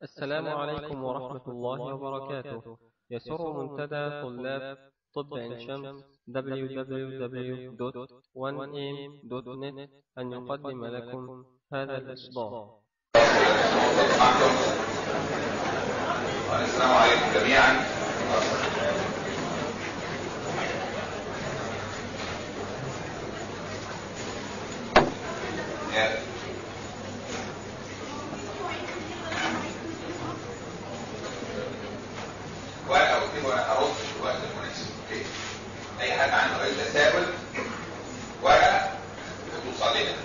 السلام عليكم ورحمة الله وبركاته يسر منتدى طلاب طب عين شمس www.1am.net أن يقدم لكم هذا الإصدار السلام عليكم جميعا Yeah. ورقه واكتب ورقه ارد في الوقت المناسب اوكي اي حد عنده اي تساؤل ورقه وتوصل لنا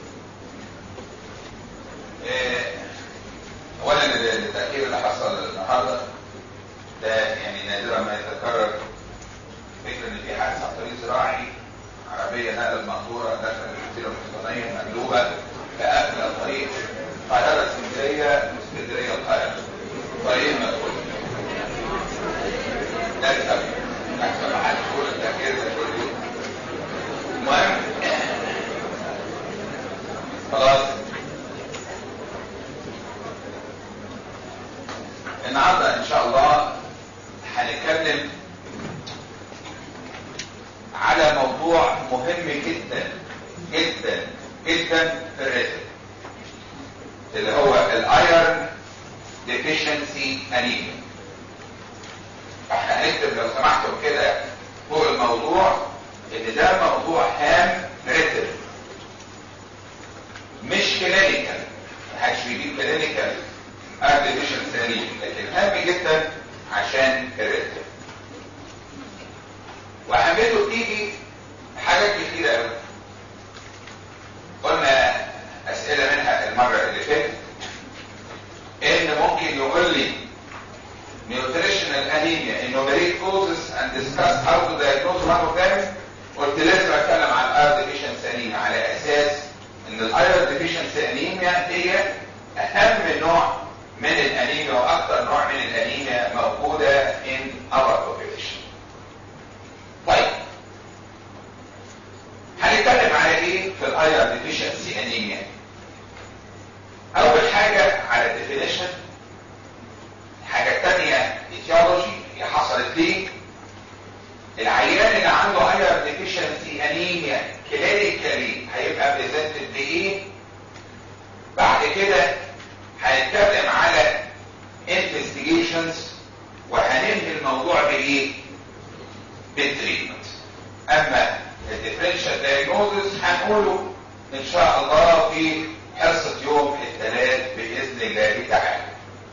آه، اولا التاخير اللي حصل النهارده ده يعني نادرا ما يتكرر فكره ان في حادث على طريق زراعي عربيه نقل مقطوره داخل الجزيره الوطنيه مقلوبه فقفل الطريق القاهره اسكندريه اسكندريه القاهره طريق مقفول ده السبب احسن ما حد يقول التاخير ده كل يوم المهم خلاص النهارده ان شاء الله هنتكلم على موضوع مهم جدا جدا جدا في الرزق اللي هو الايرن ديفيشنسي انيميا احنا هنكتب لو سمحتم كده فوق الموضوع ان ده موضوع هام ريتم مش كلينيكال محدش بيجيب كلينيكال ارتفيشال سليم لكن هام جدا عشان الريتم واهميته بتيجي حاجات كتيرة قوي قلنا اسئلة منها المرة اللي فاتت ان ممكن يقول لي nutritional anemia enumerate causes and discuss how to diagnose one of them قلت لازم اتكلم عن الاير deficiency anemia على اساس ان الاير deficiency anemia هي اهم نوع من الانيميا واكثر نوع من الانيميا موجودة in our population طيب هنتكلم على ايه في الاير deficiency anemia اول حاجة على الديفينيشن الحاجة التانية ايتيولوجي هي حصلت ليه العيان اللي عنده اير ديفيشنسي انيميا كلينيكالي هيبقى بريزنتد بايه بعد كده هنتكلم على انفستيجيشنز وهننهي الموضوع بايه بالتريتمنت اما الديفرنشال دايجنوزس هنقوله ان شاء الله في حصه يوم الثلاث باذن الله تعالى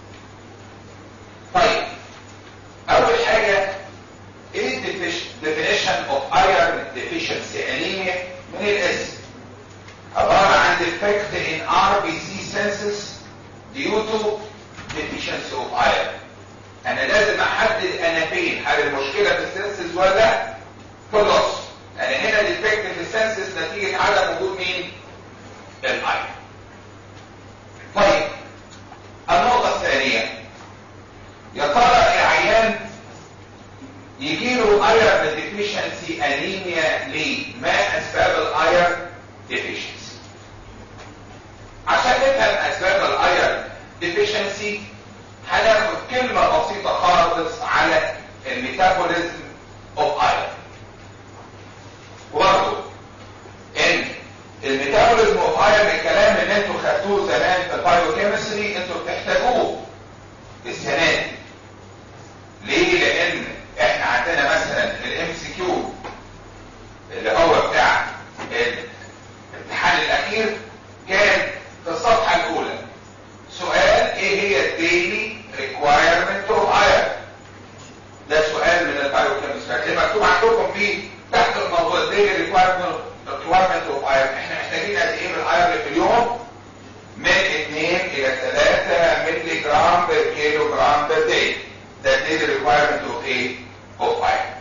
طيب اول حاجة ايه definition of iron deficiency anemia من الاسم عبارة عن defect in RBC senses due to deficiency of iron انا لازم احدد انا فين هل المشكلة في السنسز ولا في اللص انا هنا defect في السنسز نتيجة عدم وجود مين الايرون طيب النقطة الثانية يا ترى العيان يجيله ايرن ديفيشنسي انيميا ليه ما اسباب الايرن ديفيشنسي عشان نفهم اسباب الايرن ديفيشنسي هناخد كلمة بسيطة خالص على الميتابوليزم اوف ايرن وبرضه ان الميتابوليزم اوف ايرن الكلام اللي انتوا خدتوه زمان في البايوكيمستري انتوا بتحتاجوه السنة دي ليه لان احنا عندنا مثلا الام سي كيو اللي هو بتاع الامتحان الاخير كان في الصفحه الاولى سؤال ايه هي الديلي ريكوايرمنت اوف ايرن ده سؤال من البايوكيمستري اللي مكتوب عندكم فيه تحت الموضوع الديلي ريكوايرمنت اوف ايرن احنا محتاجين قد ايه من الايرن في اليوم من 2 الى 3 مللي جرام بر كيلو جرام بر داي ده daily requirement of ايه of iron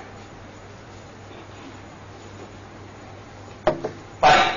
طيب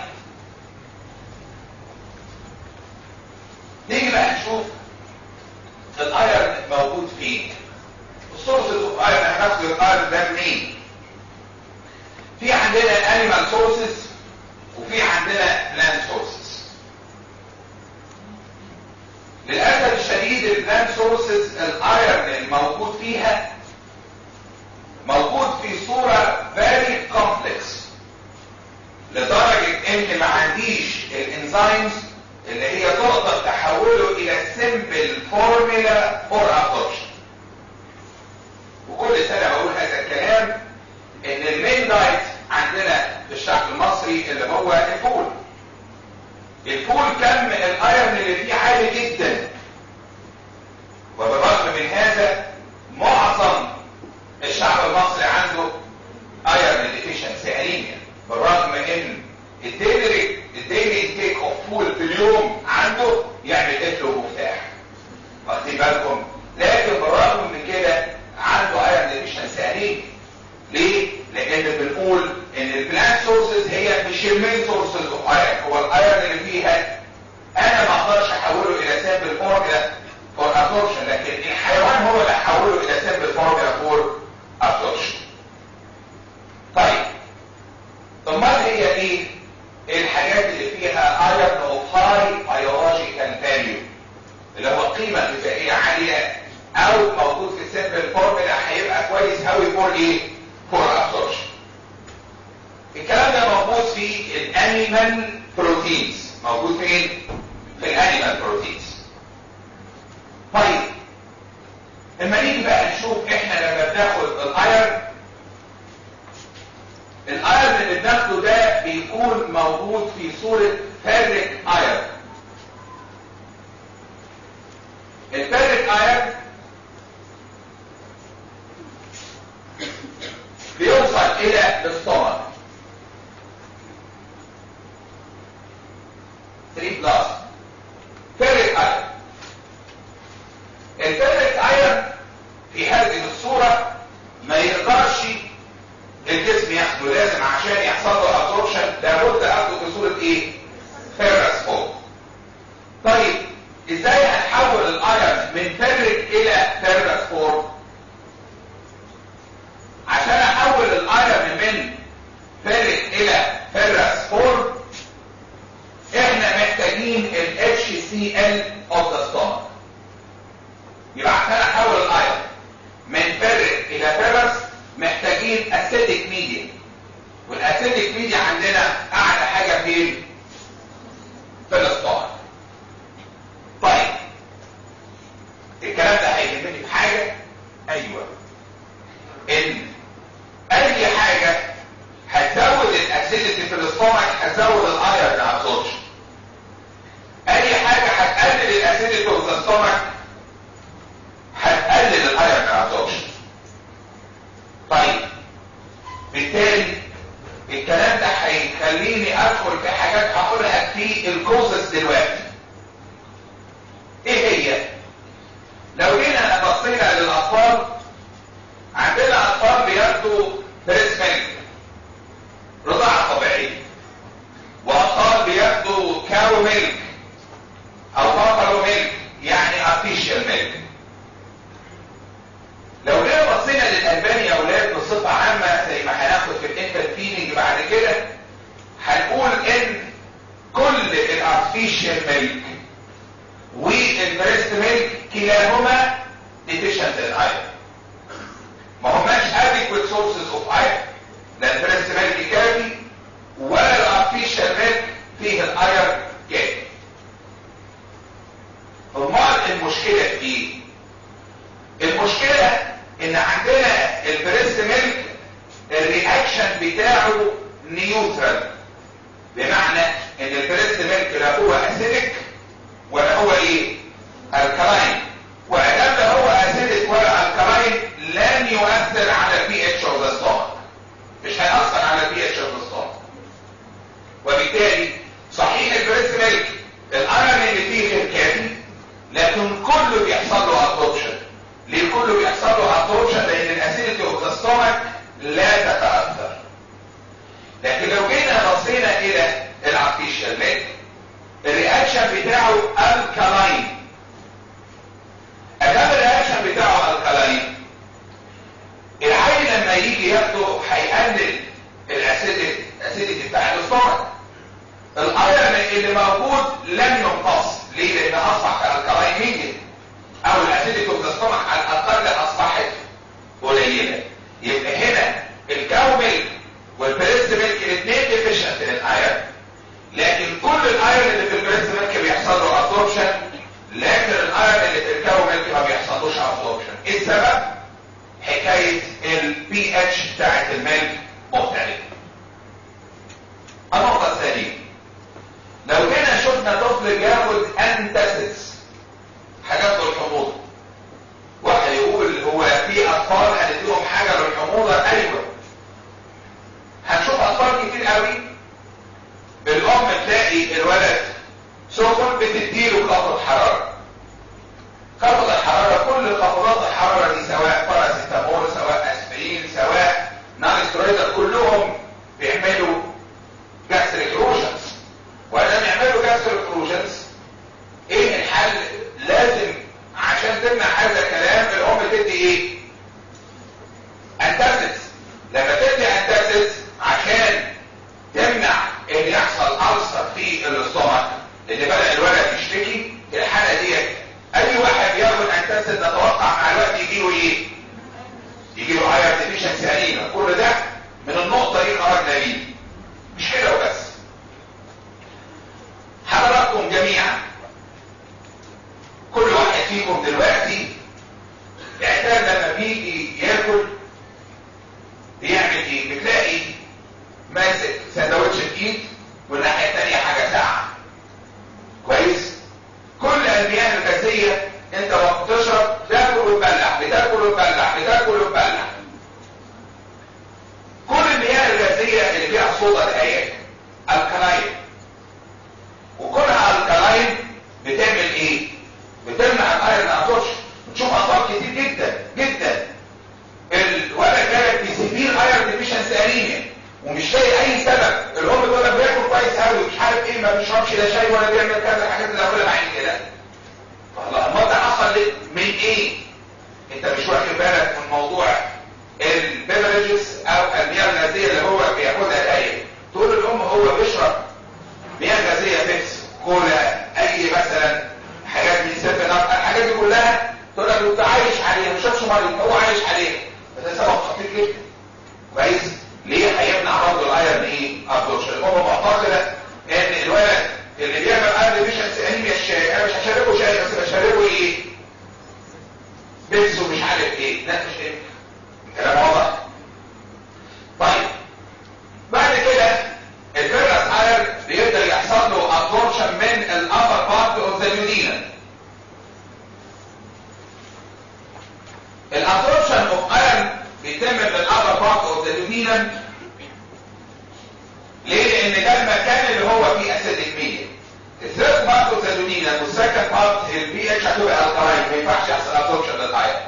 نيجي بقى نشوف الايرن موجود فين السورسز اوف ايرن هناخد الايرن ده منين في عندنا انيمال سورسز وفي عندنا بلانت سورسز للاسف الشديد اكيد البلان سورسز الايرن الموجود فيها موجود في صورة very complex لدرجة ان ما عنديش الانزيمز اللي هي تقدر تحوله الى simple formula for absorption وكل سنة بقول هذا الكلام ان المين دايت عندنا في الشعب المصري اللي هو الفول الفول كم الايرن اللي فيه عالي جدا وبالرغم من هذا معظم الشعب المصري عنده ايرن ديفيشنسي انيميا بالرغم ان الديلي الديلي انتيك اوف فول في اليوم عنده يعمل قتل ومفتاح واخدين بالكم لكن بالرغم من كده عنده ايرن ديفيشنسي انيميا ليه؟ لان بنقول ان البلانت سورسز هي مش المين سورسز اوف ايرن هو الايرن اللي فيها انا ما اقدرش احوله الى سامبل فورمولا فور ابسوربشن لكن الحيوان هو اللي حوله الى سامبل فورمولا فور ابسوربشن طيب امال هي ايه الحاجات اللي فيها ايرن اوف هاي بيولوجيكال فاليو اللي هو قيمه غذائيه عاليه او موجود في السامبل فورمولا هيبقى كويس قوي فور ايه فور ابسوربشن الكلام ده موجود في الانيمال بروتينز موجود فين في الانيمال بروتينز طيب اما نيجي بقى نشوف احنا لما بناخد الايرن الايرن اللي بناخده ده بيكون موجود في صورة فابريك ايرن الفابريك ايرن بيوصل الى الاستومك 3 بلس فابريك ايرن الفابريك ايرن في هذه الصورة ما يقدرش الجسم ياخده لازم عشان يحصل له ابسوربشن لابد اخده في صورة ايه فيرس فوق طيب ازاي هنحول الايرن من فابريك الى فيرس فورم عشان احول الايرن من فابريك الى فيرس فورم احنا محتاجين ال HCl of the stomach يبقى عشان احول الايرن من فابريك الى فيرس محتاجين اسيدك ميديا والاسيدك ميديا عندنا اعلى حاجه فين في الاستومك طيب الكلام ده هيهمني في حاجه ايوه ان اي حاجه هتزود الاسيديتي في الاستومك هتزود الايرن ابسوربشن اي حاجه هتقلل الاسيديتي في الاستومك هتقلل الايرن ابسوربشن طيب بالتالي الكلام ده هيخليني ادخل في حاجات هقولها في الكوزس دلوقتي ايه هي لو جينا بصينا للاطفال عندنا اطفال بياخدوا بريس ميلك رضاعة طبيعية واطفال بياخدوا كاو ميلك او بافالو ميلك يعني ارتيشيال ميلك لو جينا بصينا للالبان يا اولاد بصفه عامه زي ما هناخد في الانفنت فيدنج بعد كده هنقول ان كل الارتفيشال ميلك والبريست ميلك كلاهما ديفيشنت الايرون ما هماش adequate sources of iron لا البريست ميلك كافي ولا الارتفيشال ميلك فيه الايرون كافي امال المشكله في ايه؟ المشكله ان عندنا البريست ميلك الرياكشن بتاعه نيوترال بمعنى ان البريست ميلك لا هو اسيدك ولا هو ايه الكلاين وادام لا هو اسيدك ولا الكلاين لن يؤثر على البي اتش اوف ذا ستومك مش هيأثر على البي اتش اوف ذا ستومك وبالتالي صحيح البريست ميلك الايرون اللي فيه غير كافي لكن كله بيحصل له ابسوربشن ليه كله بيحصل له ابسوربشن لان الاسيديتي اوف ذا ستومك لا تتاثر لكن لو جينا بصينا الى الارتيشال ميلك الرياكشن بتاعه الكالاين ادام الرياكشن بتاعه الكالاين العين لما يجي ياخده هيقلل الاسيديتي الاسيديتي بتاع الاستومك الايرن اللي موجود لن ينقص ليه لان اصبح الكالاين ميديا طفل بياخد انتاسيدز حاجات للحموضه واحد يقول هو في اطفال هنديهم حاجه للحموضه ايوه هنشوف اطفال كتير قوي الام تلاقي الولد سخن بتديله خفض حراره خفض الحراره كل خفضات الحراره دي سواء باراسيتامول سواء اسبرين سواء نان سترويدال كلهم بيعملوا جاستريك روشنز ولما يعملوا جاستريك روشنز ايه الحل لازم عشان تمنع هذا الكلام الام تدي ايه انتاسيدز لما تدي انتاسيدز عشان تمنع ان يحصل ألسر في الاستومك اللي بدأ الولد يشتكي الحالة دي اي واحد بياخد انتاسيد نتوقع مع الوقت يجيله ايه يجيله اير ديفيشنسي قليلة كل ده من النقطة دي خرجنا بيه مش كده وبس حضراتكم جميعا كل واحد فيكم دلوقتي اعتاد لما بيجي ياكل بيعمل ايه بتلاقي ماسك سندوتش بايد والناحيه الثانيه حاجه ساعه كويس كل المياه الغازيه انت وقت تشرب تاكل وتبلع بتاكل وتبلع بتاكل وتبلع كل المياه الغازيه اللي فيها صودا دقايق الكلاين وكلها الكلاين بتعمل ايه بتمنع الايرن ابسوربشن نشوف اطفال كتير جدا جدا الولد جالك في سيفير ايرن ديفيشنسي انيميا ومش لاقي اي سبب الام تقول لك بياكل كويس قوي مش عارف ايه ما بيشربش لا شاي ولا بيعمل كذا الحاجات اللي هقولها بعد كده والله امال ده حصل ليه من ايه انت مش واخد بالك من موضوع البيفرجز او المياه الغازيه اللي هو بياخدها دايما تقول الام هو بيشرب مياه غازيه بيبس كولا اي مثلا حاجات من سيفن اب الحاجات دي كلها تقول لك انت عايش عليها مش شافش مريض هو عايش عليها ده سبب خطير جدا كويس ليه هيمنع برضه الايرن ايه ابسوربشن الام معتقده ان الولد اللي بيعمل ايرن ديفيشنسي انيميا الشاي انا مش هشربه شاي بس بشربه ايه بيبس ومش عارف ايه ده مش ايه الكلام واضح طيب بعد كده الفيرس ايرن بيبدا يحصل له ابسوربشن من الابر بارت اوف ذا يودينا الابسوربشن اوف ايرن بيتم من الابر بارت اوف ذا يودينا ليه لان ده المكان اللي هو فيه اسيدك مية الثيرد بارت اوف ذا يودينا والسكند بارت البي اتش هتبقى الكلاين ما ينفعش يحصل ابسوربشن للايرن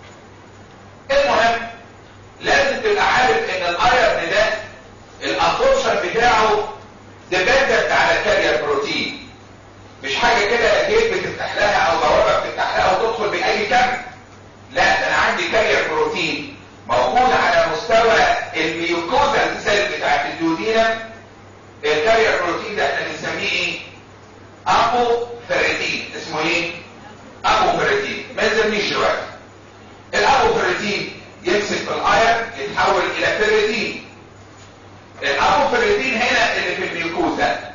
المهم لازم تبقى عارف ان الايرن ده الابسوربشن بتاعه ديبندنت على الكارير بروتين مش حاجه كده جيت بتفتح لها او بوابه بتفتح لها وتدخل باي كم لا ده انا عندي كارير بروتين موجود على مستوى الميوكوزال سيل بتاعت الدودينا الكارير بروتين ده احنا بنسميه ايه ابو فريتين اسمه ايه ابو فريتين ما يلزمنيش دلوقتي الابو فريتين يمسك في الاير يتحول الى فريتين الابو فريتين هنا اللي في الميوكوزا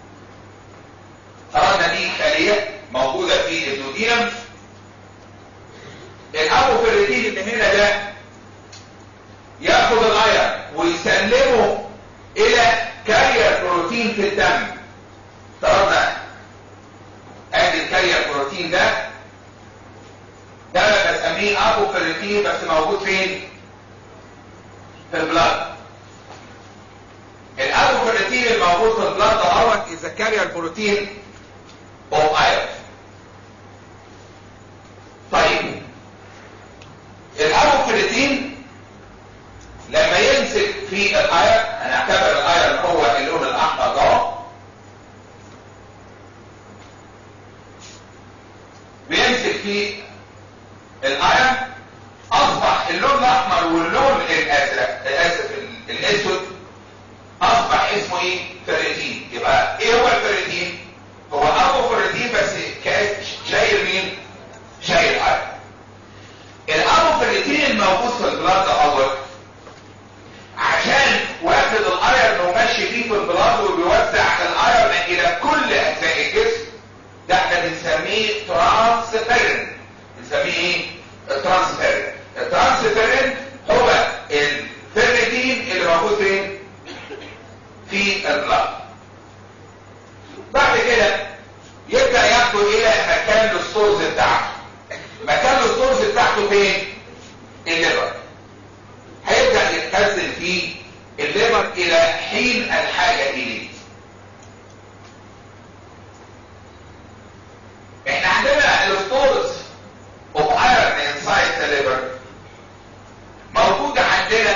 فرضنا دي خليه موجوده في الدودينم الابو فريتين اللي هنا ده ياخد الاير ويسلمه الى كارير بروتين في الدم فرضنا ادي الكارير بروتين ده ده انا بسميه ابو فريتين بس موجود فين في البلاد الابو فريتين الموجود في البلاد دوت اذا كارير بروتين اوف ايرون طيب الابو فريتين لما يمسك في الايرون هنعتبر الايرون هو اللون الاحمر ده بيمسك في الايرون اصبح اللون الاحمر واللون الازرق اسف الاسود اصبح اسمه ايه فريتين يبقى ايه هو الفريتين هو ابو فريتين بس شايل مين شايل ايرون الابو فريتين الموجود في البلاد اول عشان واخد الايرون وماشي فيه في البلاد وبيوزع الايرون الى كل اجزاء الجسم ده احنا بنسميه ترانسفيرن بنسميه ايه الترانسفيرن الترانسفيرن هو الفيريتين اللي موجود فين في البلاد بعد كده الستورز بتاعته مكان الستورز بتاعته فين الليبر هيبدأ يتخزن فيه الليبر الى حين الحاجة اليه احنا عندنا الستورز اوف ايرون انسايد ذا ليبر موجودة عندنا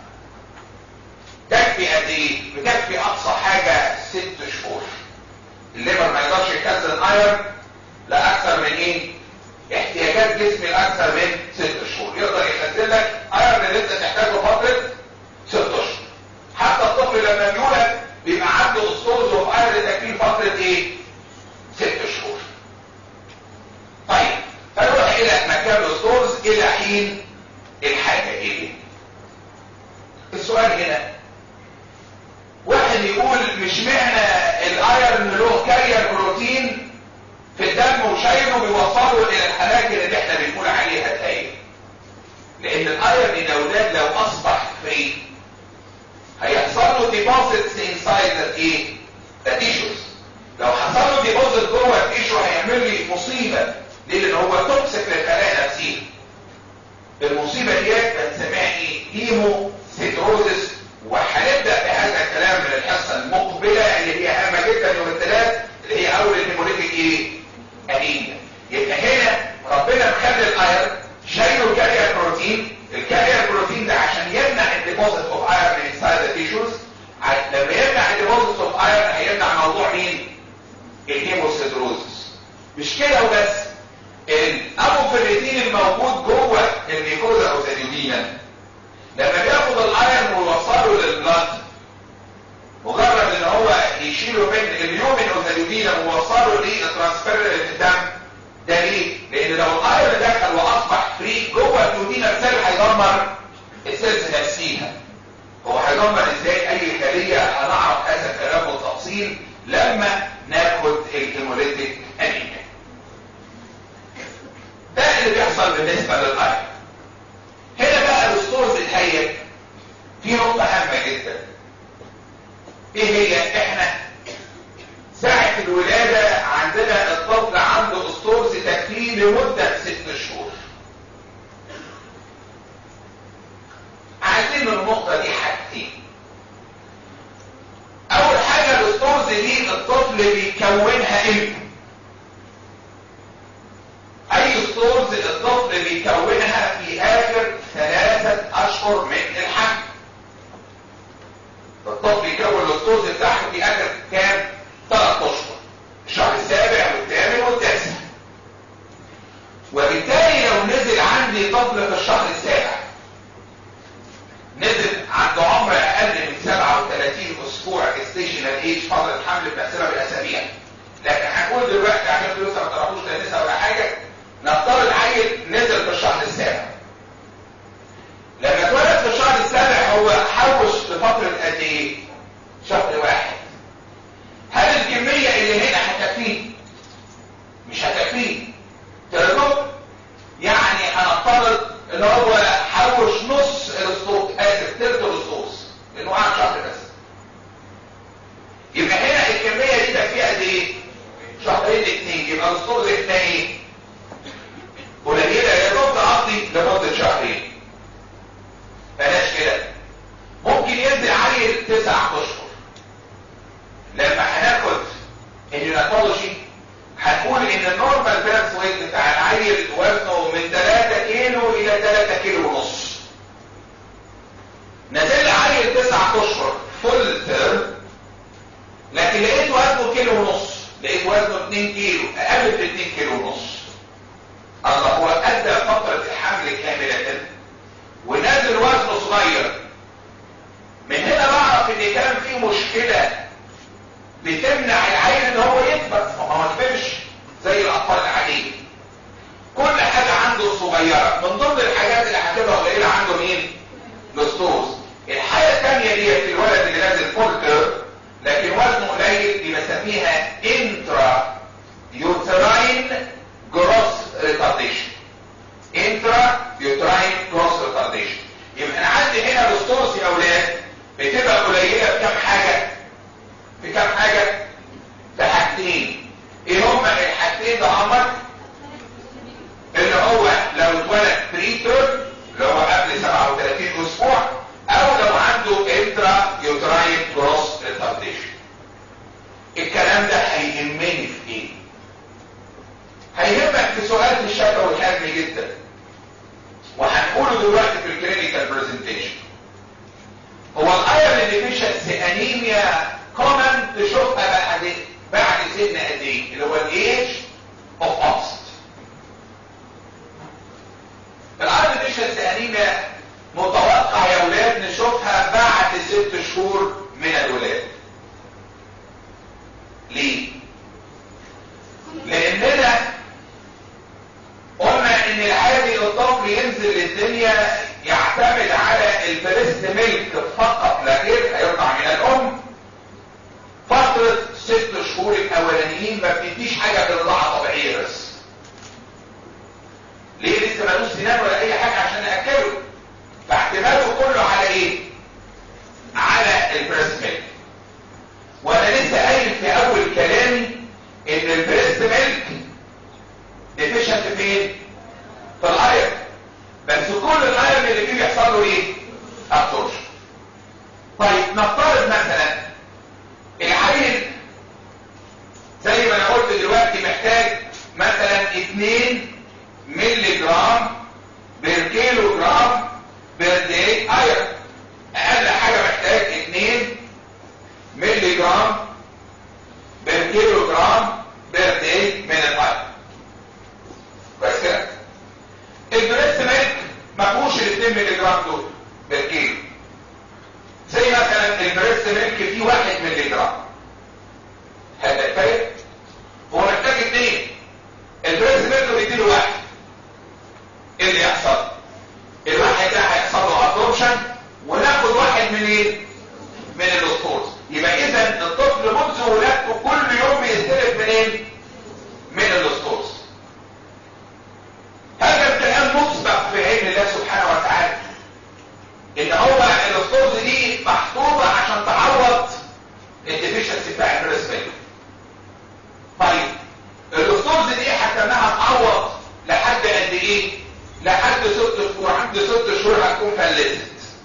تكفي قد ايه؟ بتكفي اقصى حاجة ست شهور الليبر ما يقدرش يخزن ايرون لا اكثر من ايه؟ احتياجات جسمي لاكثر من ست شهور يقدر يخزن لك ايرون اللي انت تحتاجه فترة ست اشهر حتى الطفل لما بيولد بيبقى عنده ستورز اوف ايرون تكفيه فترة ايه؟ ست شهور طيب فنروح الى مكان الستورز الى حين الحاجة اليه السؤال هنا واحد يقول مش معنى الايرن له كارير بروتين في الدم وشايله بيوصله الى الاماكن اللي احنا بنقول عليها تايه لان الايرن يا اولاد لو اصبح فري هيحصل له ديبوزيتس انسايد ايه التيشوز لو حصل له ديبوزيت جوه التيشو هيعمل لي مصيبه ليه لان هو توكسيك للخلايا نفسها المصيبه ديت بنسميها ايه هيمو سيتروزس وهنبدا بهذا الكلام من الحصه المقبله اللي هي هامه جدا يوم الثلاث اللي هي اول الهيموليتيك ايه انيميا يبقى هنا ربنا مخلي الايرن شايله كارير بروتين الكارير بروتين ده عشان يمنع الديبوزيت اوف ايرن من انسايد ذا تيشوز لما يمنع الديبوزيت اوف ايرن هيمنع موضوع مين الهيموسيدروزس مش كده وبس الاموفيريتين الموجود جوه الميكوزا او سيديودينا لما بياخد الايرن ويوصله للبلاد مجرد ان هو يشيله من اليومين او سيديودينا ويوصله للترانسفير اللي في الدم ده ليه؟ لان لو الايرن دخل واصبح فري جوه اليودينا السيل هيدمر السيلز نفسيها هو هيدمر ازاي اي خليه هنعرف هذا الكلام بالتفصيل لما ناخد الهيموليتيك انيميا ده اللي بيحصل بالنسبه للايرن هنا بقى الستورز الهيئ في نقطه هامه جدا ايه هي احنا ساعة الولادة عندنا الطفل عنده ستورز تكفيه لمدة ست شهور عايزين من النقطة دي حاجتين اول حاجة الستورز دي الطفل بيكونها امتى اي ستورز الطفل بيكونها في اخر ثلاثة اشهر من الحمل الطفل يكون الستورز بتاعته في اخر كام ثلاث اشهر الشهر السابع والثامن والتاسع وبالتالي لو نزل عندي طفل في الشهر السابع نزل عنده عمر اقل من 37 اسبوع ستيشنال ايج فتره الحمل بنحسبها بالاسابيع لكن هنقول دلوقتي عشان انتوا لسه ما تعرفوش تنسى ولا حاجه نفترض عيل نزل في الشهر السابع لما اتولد في الشهر السابع هو حوش لفتره قد ايه؟ شهر واحد هل الكمية اللي هنا هتكفيه مش هتكفيه ترجم يعني هنفترض ان هو حوش نص الاسطوط اسف تلت الاسطوط لانه قعد شهر بس يبقى هنا الكمية دي تكفيه قد ايه شهرين اتنين يبقى الاسطوط ده ايه قليلة يا دوب تقضي لمدة شهرين بلاش كده ممكن ينزل عيل تسع اشهر لما هناخد الهيماتولوجي هنقول ان النورمال بيرث ويت بتاع العيل وزنه من 3 كيلو الى 3 كيلو ونص نزل عيل 9 اشهر فول تيرم لكن لقيت وزنه كيلو ونص لقيت وزنه 2 كيلو اقل من 2 كيلو ونص الله هو ادى فترة الحمل كاملة ونازل وزنه صغير من هنا بعرف ان كان في مشكلة بتمنع العين ان هو يثبت فهو ما كبرش زي الاطفال العادية كل حاجة عنده صغيرة من ضمن الحاجات اللي هتبقى قليلة عنده مين الاستوز الحاجة الثانية دي في الولد اللي نازل فولتر لكن وزنه قليل دي بسميها انترا يوتراين جروس ريتارديشن انترا يوتراين جروس ريتارديشن يبقى انا عندي هنا الاستوز يا اولاد بتبقى قليلة بكام حاجة في كام حاجة في حاجتين ايه الشفوي هام جدا وهنقوله دلوقتي في الكلينيكال برزنتيشن هو الايرون ديفيشنسي انيميا كومن تشوفها بعد بعد سن قد ايه اللي هو الايج اوف اوست الايرون ديفيشنسي انيميا متوقع يا ولاد نشوفها بعد ست شهور من الولاده ليه لاننا قلنا ان العادي الطفل ينزل للدنيا يعتمد على البريست ميلك فقط لا غير هيرضع من الام فترة ست شهور الاولانيين ما بنديش حاجة بالرضاعة طبيعية بس ليه لسه ملوش سنان ولا اي حاجة عشان ناكله فاعتماده كله على ايه على البريست ميلك وانا لسه قايل في اول كلامي ان البريست ميلك ديفيشنت فين في الايرن بس كل الايرن اللي فيه بيحصل له ايه ابسوربشن طيب نفترض مثلا العيل زي ما انا قلت دلوقتي محتاج مثلا 2 مللي جرام بير كيلو جرام بير داي ايرن اقل حاجه محتاج 2 مللي جرام بير كيلو جرام بير داي من الايرن كويس كده البريست ميلك ما فيهوش ال 2 مللي جرام دول بالكيلو زي مثلا البريست ميلك فيه 1 مللي جرام هذا كفايه هو محتاج 2 البريست ميلك بيديله واحد ايه اللي يحصل الواحد ده هيحصل له ابسوربشن وناخد واحد من ايه من الاسطورز يبقى اذا الطفل منذ ولادته كل يوم بيستلف من ايه من الاسطورز هذا امتحان مسبق في علم الله سبحانه وتعالى ان هو الاسطورز دي محطوطه عشان تعوض الديفيشنسي بتاع البريسبيل طيب الاسطورز دي حتى انها تعوض لحد قد ايه لحد ست شهور عند ست شهور هتكون فلست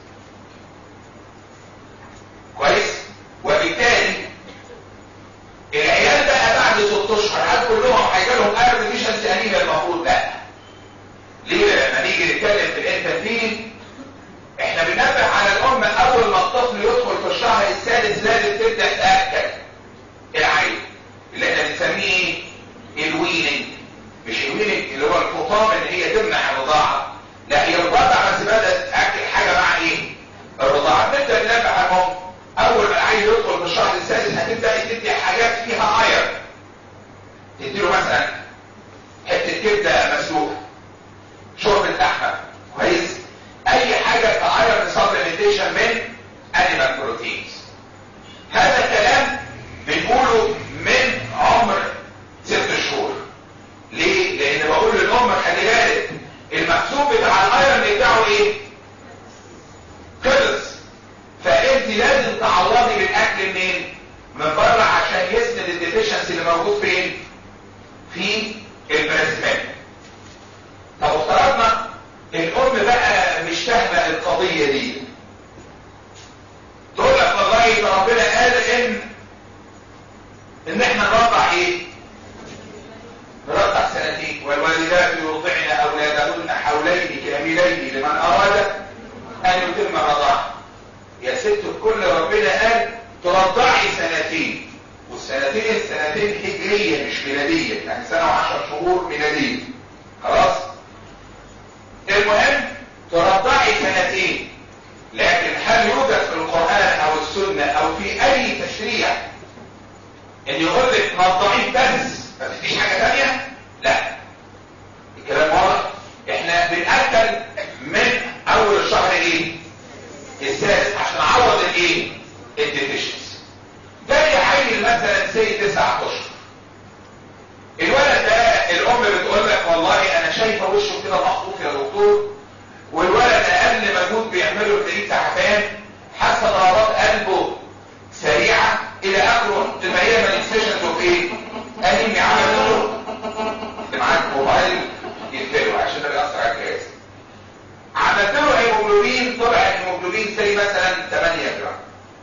كويس وبالتالي العيال بقى بعد ست اشهر هل كلهم هيجي لهم ايرون ديفيشنسي انيميا المفروض لا ليه لما نيجي نتكلم في الانترفيل احنا بننبه على الام اول ما الطفل يدخل في الشهر السادس لازم تبدا تاكل العين اللي احنا بنسميه الويننج مش الويننج اللي هو الفطام اللي هي تمنع الرضاعه لا هي الرضاعه بس بدات تاكل حاجه مع ايه الرضاعه نبدا ننبه على الام اول ما العيل يدخل في الشهر السادس هتبدا تدي حاجات فيها اير تديله مثلا حته كبده مسلوقه شرب اللحمه كويس اي حاجه كايرن سبلمنتيشن من انيمال بروتينز هذا الكلام بنقوله من عمر ست شهور ليه لان بقول للام خلي بالك المحسوب بتاع الايرن بتاعه ايه خلص فانت لازم تعوضي بالاكل منين من بره عشان يسند الديفيشنسي اللي موجود فين في البريسمنت طب افترضنا الام بقى مش فاهمه القضيه دي تقول لك والله ده ربنا قال ان ان احنا نرضع ايه نرضع سنتين والوالدات يرضعن اولادهن حولين كاملين لمن اراد ان يتم الرضاعه يا ست الكل ربنا قال ترضعي سنتين والسنتين السنتين هجريه مش ميلاديه يعني سنه وعشر شهور ميلاديه خلاص المهم ترضعي سنتين لكن هل يوجد في القرآن او السنة او في اي تشريع ان يقول لك رضعيه بس ما تديش حاجة تانية لا الكلام واضح احنا بنأكل من اول الشهر ايه السادس عشان نعوض الايه الديفيشنس جاي عيل مثلا سي تسعة اشهر الولد ده الام بتقول لك والله انا شايفه وشه كده مخطوط يا دكتور والولد اقل مجهود بيعمله تلاقيه تعبان حاسه ضربات قلبه سريعه الى اخره تبقى هي مانيفستيشنز اوف ايه؟ انيمي عمل له اللي معاك موبايل يقفله عشان ده بيأثر على الجهاز عملت له هيموجلوبين طلع الهيموجلوبين زي مثلا 8 جرام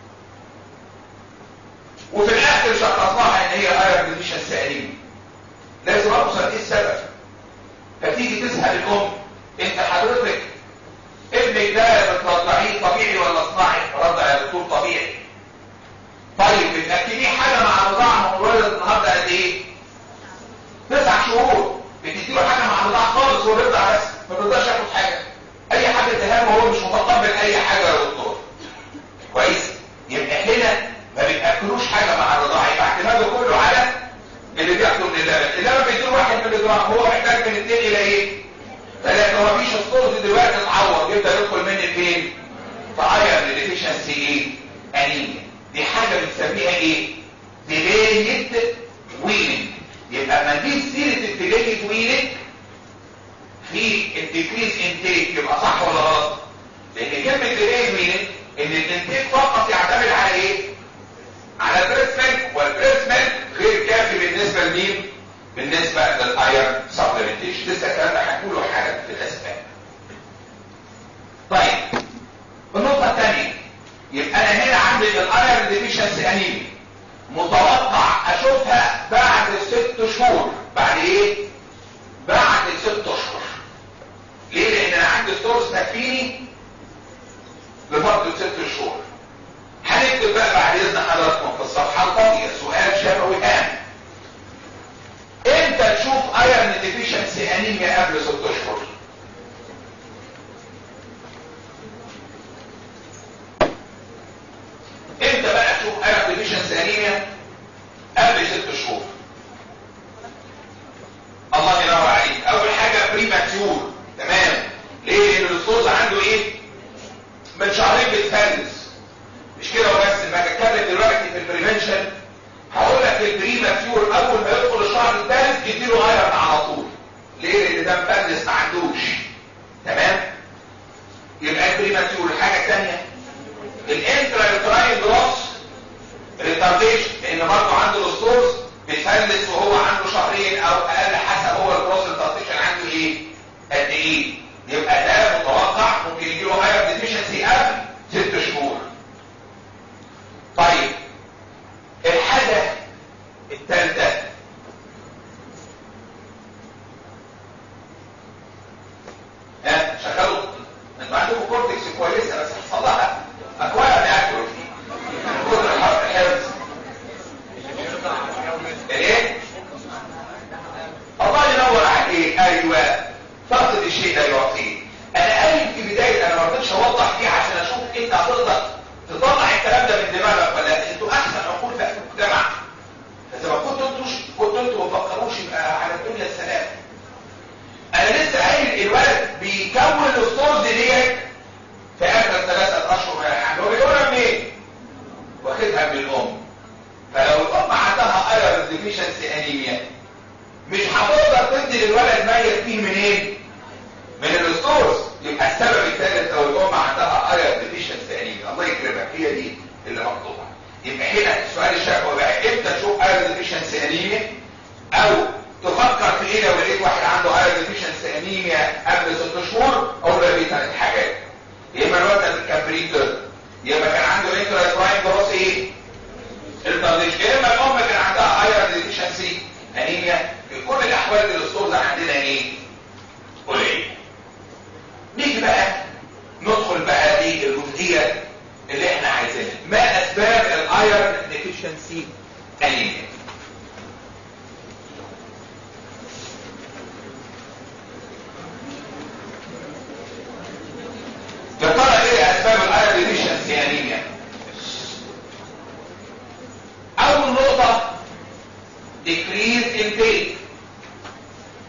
وفي الاخر شخصناها ان هي ايرون ديفيشنسي انيمي لازم اوصل ايه السبب فتيجي تسال الام انت حضرتك ابنك ده بترضعيه طبيعي ولا صناعي رضع يا دكتور طبيعي طيب بتاكليه حاجه مع الرضاعه مولد النهارده قد ايه تسع شهور بتديله حاجه مع الرضاعه خالص ورضع بس ما بيرضاش ياخد حاجه اي حاجه تهام وهو مش متقبل اي حاجه يا دكتور كويس يبقى هنا ما بتاكلوش حاجه مع الرضاعه يبقى اعتماده كله على اللي بياكله من اللبن اللبن بيديله واحد مللي جرام هو محتاج من اثنين الى ايه ثلاثه هو مفيش ستورز دلوقتي اتعوض يبدا يدخل من فين فايرن ديفيشنسي ايه انيميا دي حاجه بنسميها ايه ديليت ويننج يبقى ما نجيب سيره الديليت ويننج في الديكريز انتيك يبقى صح ولا غلط لان كلمه ديليت ويننج ان الانتيك فقط يعتمد على ايه على البريس ميلك والبريس ميلك غير كافي بالنسبه لمين بالنسبه للايرن سبلمنتيشن لسه الكلام ده هنقوله حالا في الاسباب طيب النقطه الثانيه يبقى انا هنا عندي الايرن ديفيشنسي انيميا متوقع اشوفها بعد ست شهور بعد ايه بعد ست اشهر ليه لان انا عندي ستورز تكفيني لمده ست شهور هنكتب بقى بعد اذن حضراتكم في الصفحه الفاضيه سؤال شفوي هام امتى تشوف ايرن ديفيشنسي انيميا قبل ست اشهر امتى بقى تشوف ايرن ديفيشنسي انيميا قبل ست شهور الله ينور عليك اول حاجه بريماتيور تمام ليه لان الصوص عنده ايه من شهرين بتفلس مش كده وبس لما اتكلم دلوقتي في البريفنشن هقول لك البريماتيور اول ما يدخل الشهر الثالث يديله ايرن على طول ليه لان ده مفلس ما عندوش تمام يبقى البريماتيور الحاجه الثانيه الانترا يوتراين جروس ريتارديشن لان برضه عنده الستورز بيفلس وهو عنده شهرين او اقل حسب هو الجروس ريتارديشن عنده ايه قد ايه يبقى ده متوقع ممكن يجي له هاير ديفيشنسي قبل ست شهور طيب الحاجه الثالثه ها شغلوا انتوا عندكم كورتكس كويسه بس حصل لها اكوان اكروفي كل حفظ ايه الله ينور عليك ايوه فقد الشيء لا يعطيه انا قايل في بدايه انا ما رضيتش اوضح فيه عشان اشوف انت هتقدر تطلع الكلام ده من دماغك ولا لا انتوا احسن عقول في المجتمع اذا ما كنتوا انتوا كنتوا انتوا ما تفكروش يبقى على الدنيا السلام انا لسه قايل الولد بيكون الستورز ديت في اخر ثلاثة اشهر من الحمل هو بيقولها منين؟ واخدها من الام فلو الام عندها ايرون ديفيشنسي انيميا مش هتقدر تدي للولد ميت فيه منين؟ من الستورز يبقى السبب الثالث لو الام عندها ايرون ديفيشنسي انيميا الله يكرمك هي دي اللي مطلوبه يبقى هنا السؤال الشهوي بقى امتى تشوف ايرون ديفيشنسي انيميا او تفكر في ايه لو لقيت واحد عنده ايرون ديفيشنسي انيميا قبل ست شهور اقول له دي ثلاث حاجات يا اما الولد كان بريتر يا اما كان عنده انترا برايم جروس ايه الترديش يا اما الام كان عندها ايرون ديفيشنسي انيميا في كل الاحوال الستورز عندنا ايه قليل نيجي بقى ندخل بقى دي الجزئيه اللي احنا عايزينها ما اسباب الايرون ديفيشنسي انيميا يا ترى ايه اسباب الايرون ديفيشنسي انيميا اول نقطه decrease intake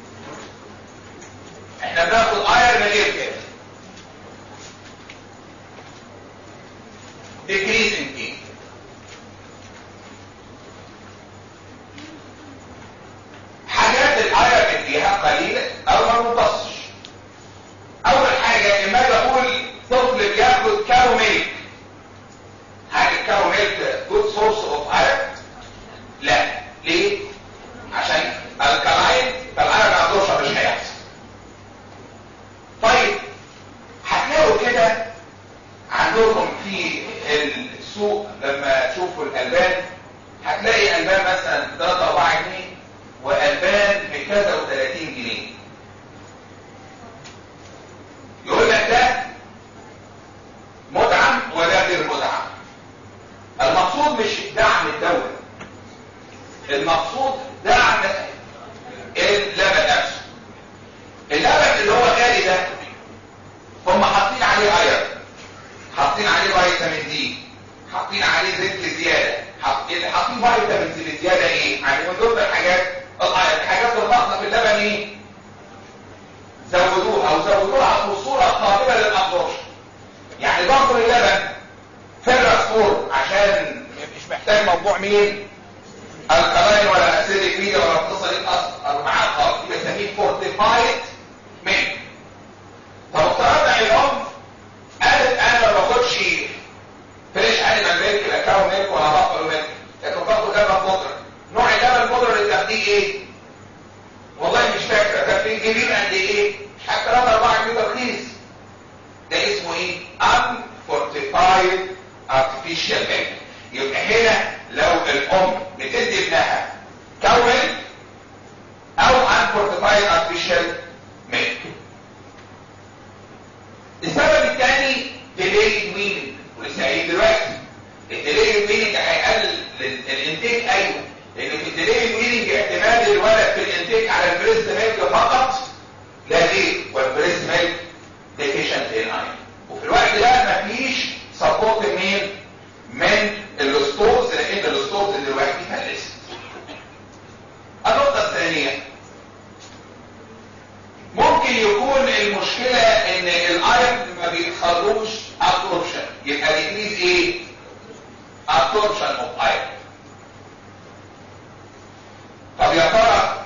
مين الكلاين ولا اسيدك ميديا ولا القصه دي اصلا معاه خالص يبقى بنسميه فورتيفايد ميلك طب افترضنا ان الام قالت انا ما باخدش فريش انيمال ميلك لا كاو ميلك ولا بقر ميلك لكن باخد لبن بودره نوع اللبن البودره اللي بتاخديه ايه والله مش فاكره كان في جنين قد ايه حتى 3 4 جنيه ترخيص ده اسمه ايه unfortified artificial milk يبقى هنا لو الام بتدي ابنها كاو ميلك او unfortified artificial milk السبب الثاني delayed weaning ولسه قايل دلوقتي الديلي ويننج هيقلل الانتاج ايوه لان في الديلي ويننج اعتماد الولد في الانتاج على البريست ميلك فقط لا ليه والبريست ميلك ديفيشنت ان ايرون وفي الوقت ده مفيش سبورت منين من الستورز لان الستورز دلوقتي فلست النقطه الثانيه ممكن يكون المشكله ان الايرون ما بيتخرجوش ابسوربشن يبقى ديكريز ايه absorption of iron طب يا ترى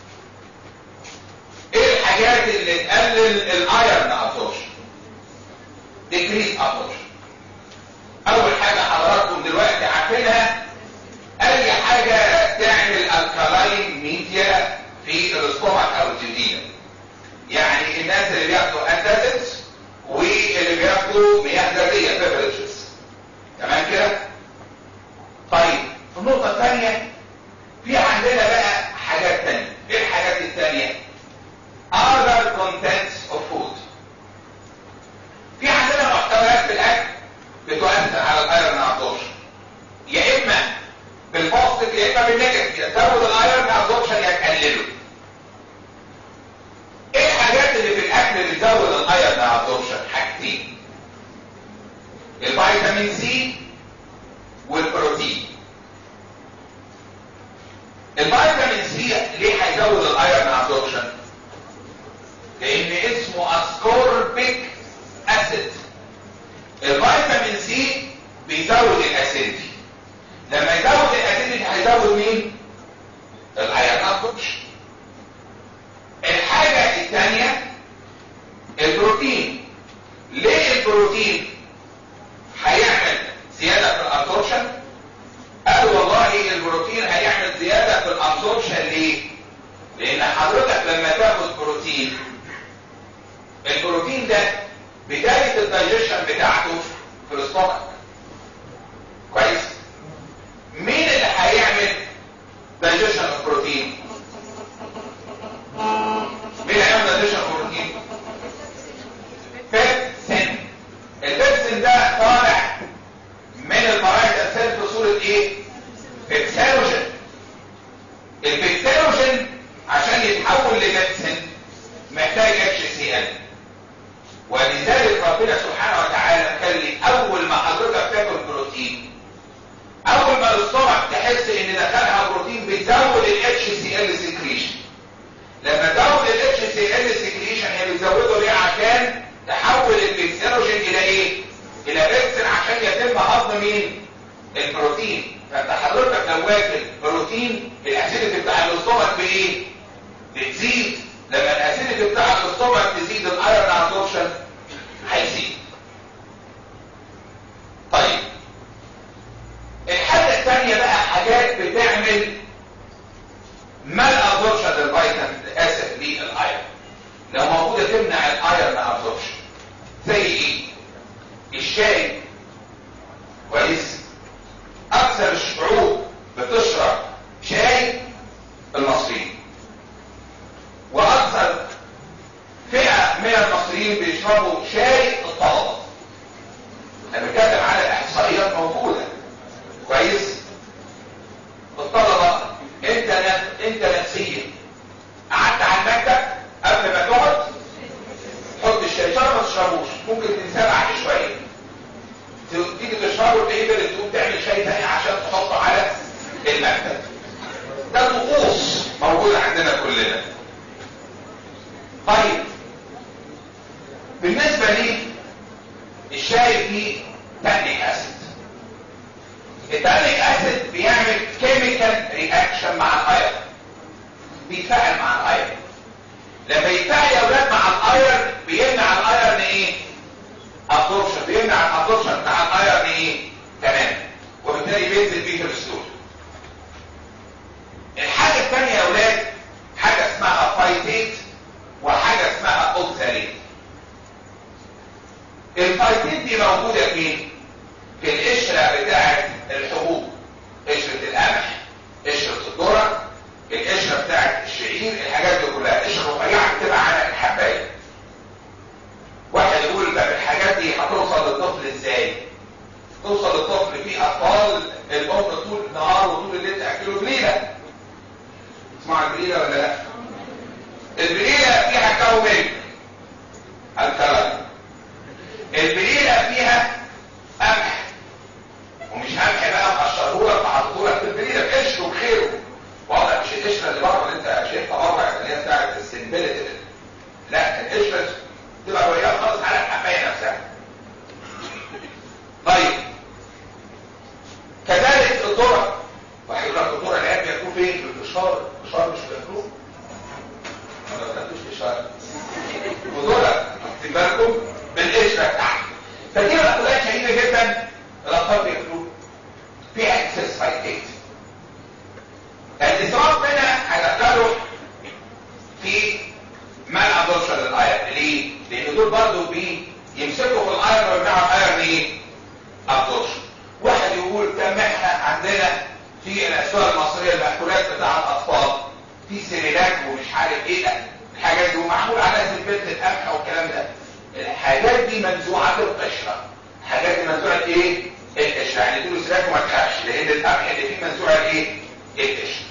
ايه الحاجات اللي تقلل الايرن absorption decrease absorption اول حاجة حضراتكم دلوقتي عارفينها اي حاجة تعمل الكالاين ميديا في الاستومك او الجديدة يعني الناس اللي بياخدوا انتاسيدز واللي بياخدوا مياه غازية بيفرجز تمام كده طيب النقطة الثانية في عندنا بقى حاجات تانية ايه الحاجات الثانية other contents of food في عندنا محتويات في الاكل بتؤثر على الايرون ابزوربشن يا اما بالبوزيتيف يا اما بالنيجاتيف يا تزود الايرون ابزوربشن يا تقلله ايه الحاجات اللي في الاكل اللي بتزود الايرون ابزوربشن حاجتين الفيتامين سي والبروتين الفيتامين سي ليه هيزود الايرون ابزوربشن لان اسمه اسكوربيك اسيد الفيتامين سي بيزود الاسيديتي لما يزود الاسيديتي هيزود مين الايرون ابزوربشن الحاجه الثانيه البروتين ليه البروتين هيعمل زيادة في الابسوربشن قال والله البروتين هيعمل زيادة في الابسوربشن ليه لان حضرتك لما تاخد بروتين البروتين ده بداية الدايجيشن بتاعته في الاستومك كويس مين اللي هيعمل دايجيشن البروتين مين اللي هيعمل دايجيشن البروتين بيبسين البيبسين ده طالع من المراية السيل في صورة ايه بيبسيروجين البيبسيروجين عشان يتحول لبيبسين محتاج اتش سي ال ولذلك ربنا سبحانه وتعالى قال لي اول ما حضرتك تاكل بروتين اول ما الاستومك تحس ان دخلها بروتين بتزود الاتش سي ال سكريشن لما تزود الاتش سي ال سكريشن هي بتزوده ليه عشان تحول البيبسيروجين الى ايه الى بيبسين عشان يتم هضم مين البروتين فانت حضرتك لو واكل بروتين الاسيديتي بتاع الاستومك بايه بتزيد لما الاسيديتي بتاع الاستومك تزيد الايرون ابسوربشن هيزيد طيب الحاجه الثانيه بقى حاجات بتعمل مال ابسوربشن للفيتامين اسف للايرون لو موجوده تمنع الايرون ابسوربشن زي ايه الشاي كويس اكثر الشعوب بتشرب شاي المصريين واكثر فئة من المصريين بيشربوا شاي الطلبة انا بتكلم على احصائيات موجودة كويس الطلبة انت انت نفسيا قعدت على المكتب قبل ما تقعد حط الشاي شرب ما تشربوش ممكن تنساه بعد شويه تيجي تشربه تلاقيه بدأت تقوم تعمل شاي تاني عشان تحطه على المكتب ده طقوس موجود عندنا كلنا طيب بالنسبة لي الشاي فيه تانيك اسيد التانيك اسيد بيعمل بيتفاعل مع الايرن لما يتفاعل يا اولاد مع الايرن بيمنع الايرن ايه ابسوربشن بيمنع الابسوربشن بتاع الايرن ايه تمام وبالتالي بينزل فيه الستول الحاجه الثانيه يا اولاد حاجه اسمها فايتيت وحاجه اسمها اوكساليت الفايتيت دي موجوده فين في القشره بتاعه الحبوب قشره القمح قشره الذره القشره بتاعه الشعير الحاجات دي كلها قشره رفيعه بتبقى على الحبايه واحد يقول طب الحاجات دي هتوصل للطفل ازاي توصل للطفل في اطفال الام طول النهار وطول الليل تاكله بليله تسمعوا البليله ولا لا البليله فيها كو ملك الكلام البليله فيها قمح ومش قمح بقى مقشرهولك وحاطهولك في البليله بقشره بخيره واضح مش القشره اللي بره اللي انت شايفها بره اللي هي بتاعت السنبلت لا القشره تبقى وياه خالص على الحبايه نفسها طيب كذلك الذره واحد يقول لك الذره العيال بياكلوه فين في الفشار الفشار مش بياكلوه ما بتاكلوش فشار وذره واخدين بالكم بالقشره بتاعته فدي مأكولات شهيده جدا الاطفال بياكلوه فيها اكسس فايتيت الاسراف هنا هتدخله في منع ابزوربشن للايرن ليه؟ لان دول برضه بيمسكوا في الايرن ويمنعوا الايرن ايه؟ ابزوربشن واحد يقول كم احنا عندنا في الاسواق المصريه المأكولات بتاع الاطفال في سيريلاك ومش عارف ايه ده الحاجات دي ومعمول عليها زبده القمح والكلام ده الحاجات دي منزوعه القشره الحاجات دي منزوعه ايه؟ القشره يعني تقول سيريلاك وما تخافش لان القمح اللي فيه منزوع الايه؟ القشره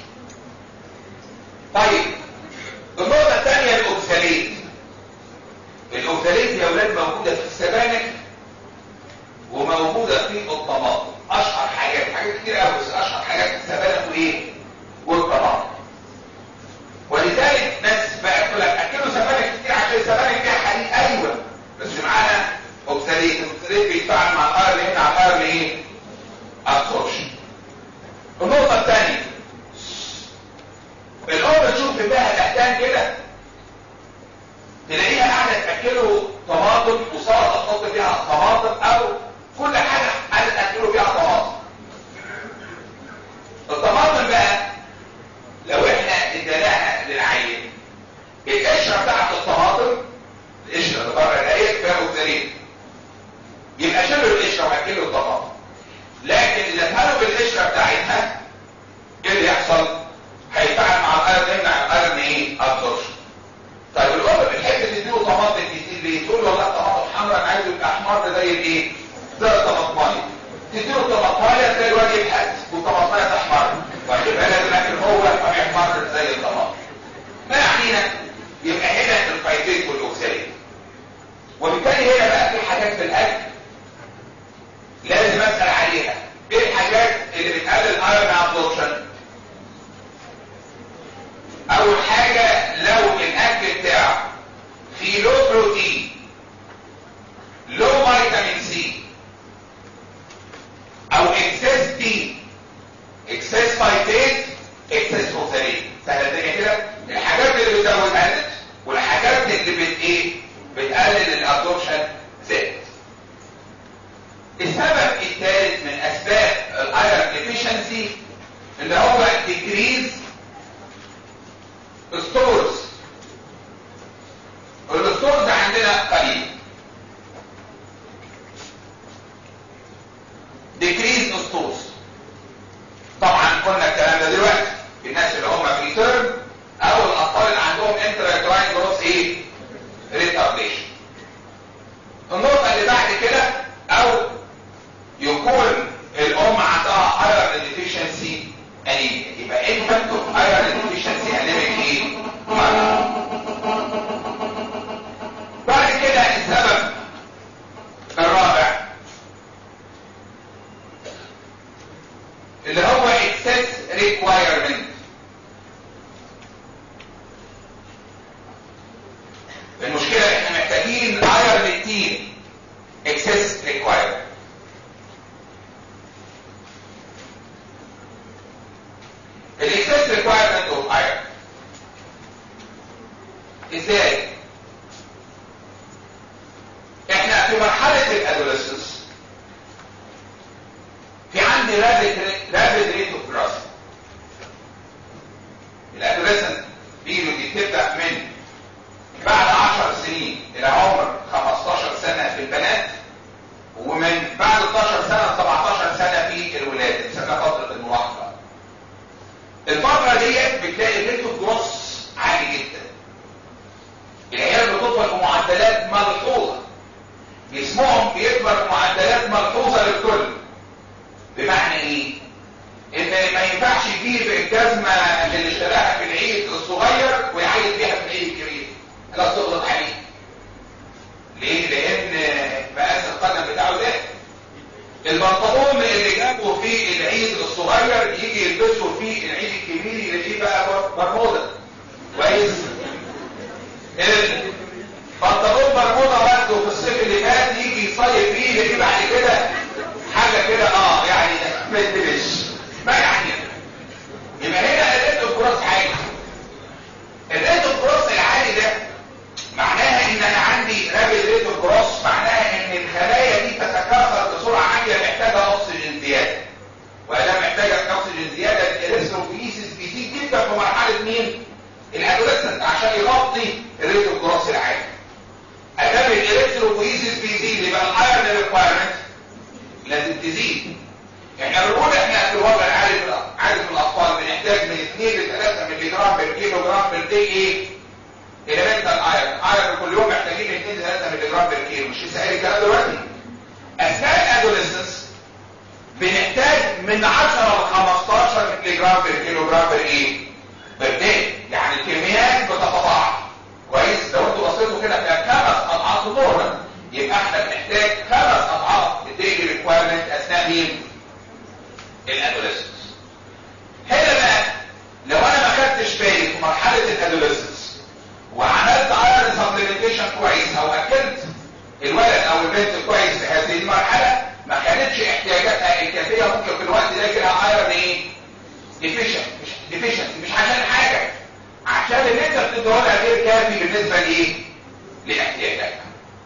طيب النقطة الثانية الأوكساليت الأوكساليت يا أولاد موجودة في السبانخ وموجودة في الطماطم أشهر حاجات حاجات كتير قوي بس أشهر حاجات في السبانخ وإيه؟ والطماطم ولذلك ناس بقى تقول لك أكلوا سبانخ كتير عشان السبانخ فيها حديد أيوه بس معانا أوكساليت الأوكساليت بيتفاعل مع الأيرن يمنع الأيرن إيه؟ أبسوربشن النقطة الثانية الام تشوف ابنها تحتان كده تلاقيها قاعده تاكله طماطم وسلطه تحط فيها طماطم او كل حاجه قاعده تاكله فيها طماطم الطماطم بقى لو احنا اديناها للعيل القشره بتاعت الطماطم القشره اللي بره العيل فيها اوكسالين يبقى شيلوا القشره واكلوا الطماطم لكن اذا اتهلوا بالقشره بتاعتها ايه اللي يحصل؟ هيتفاعل مع الايرن يمنع الايرن ايه ابزوربشن طيب الام بتحب تديله طماطم كتير ليه تقول له والله طماطم حمراء انا عايزه يبقى احمر زي الايه زي الطماطمايه تديله الطماطمايه تلاقي الواد يبحث والطماطمايه تحمر وهيبقى لازم لكن هو ما يحمر زي الطماطم ما يعنينا يبقى هنا الفايتيت والاوكساليت وبالتالي هنا بقى في حاجات في الاكل لازم اسال عليها ايه الحاجات اللي بتقلل الايرن ابزوربشن اول حاجة لو الاكل بتاعه فيه لو بروتين لو فيتامين سي او اكسس دي اكسس فايتيت اكسس اوكساليت سهله الدنيا كده الحاجات اللي بتزود قلت والحاجات اللي بت ايه بتقلل الابزوربشن زادت السبب الثالث من اسباب الايرون ديفيشنسي اللي هو ديكريز ستورز الستورز عندنا قليل ديكريز ستورز طبعا قلنا الكلام ده دلوقتي الناس اللي هم في تيرم او الاطفال اللي عندهم انتراكتراين جروث ايه ريتارديشن النقطه اللي بعد كده او يكون الام عندها ايرون ديفيشنسي انيميا يبقى ايه مكتوب ايرون ديفيشنسي انيميك ايه بعد كده السبب الرابع اللي هو excess requirement المشكلة احنا محتاجين ايرون كتير excess requirement الاكسس ريكوايرمنت اوف ايرون ازاي احنا في مرحلة الادوليسنس في عندي رابد رابد ريت اوف جراس الادوليسنت بيريود دي تبدا من بعد 10 سنين الى عمر 15 سنة في البنات ومن بعد 12 سنة 17 سنة في الولاد بنسميها فترة المراهقة الفترة ديت بتلاقي ريت اوف جروس عالي جدا العيال بتطول بمعدلات ملحوظة جسمهم بيكبر بمعدلات ملحوظة للكل بمعنى ايه ان ما ينفعش يجيب الجزمة اللي اشتراها في العيد الصغير ويعيد بيها في العيد الكبير لا تغلط عليه ليه لان مقاس القدم بتاعه ده البنطلون اللي جابه في العيد الصغير يجي يلبسه في العيد الكبير يلاقيه بقى برمودا كويس البنطلون برمودا واخده في الصيف اللي فات يجي يصيف فيه يلاقيه بعد كده حاجه كده اه يعني ما يتبش ما يعني يبقى هنا الريت اوف كروس عالي الريت اوف كروس العالي ده معناها ان انا عندي رابد ريت اوف كروس معناها ان الخلايا دي تتكاثر بسرعه عاليه محتاجه اكسجين زياده ولا محتاجه اكسجين زياده الاريثروبيسيس بيزيد جدا في مرحله مين الادوليسنت عشان يغطي الريت اوف كروس العالي ادام الاريثروبيسيس بيزيد يبقى الايرن ريكوايرمنت لازم تزيد احنا بنقول احنا في الوضع العالي عالي في الاطفال بنحتاج من 2 ل 3 مللي جرام بر كيلو جرام بر دي ايه اليمنتال ايرون ايرون كل يوم محتاجين 2 ل 3 مللي جرام بر كيلو مش لسه قايل الكلام دلوقتي اثناء الادوليسنس بنحتاج من 10 ل 15 مللي جرام بر كيلو جرام بر ايه بر دي يعني الكميات بتتضاعف كويس لو انتوا بصيتوا كده في خمس اضعاف النورمال يبقى احنا بنحتاج خمس اضعاف الديلي ريكوايرمنت اثناء مين الادوليسنس هنا بقى لو انا ما خدتش بالي في مرحله الادوليسنس وعملت ايرون سبلمنتيشن كويس او اكلت الولد او البنت كويس في هذه المرحله ما كانتش احتياجاتها الكافيه ممكن في الوقت ده يجي لها ايرون ايه ديفيشنت مش ديفيشنت مش عشان حاجه عشان اللي انت بتديهولها غير كافي بالنسبه لايه لاحتياجاتها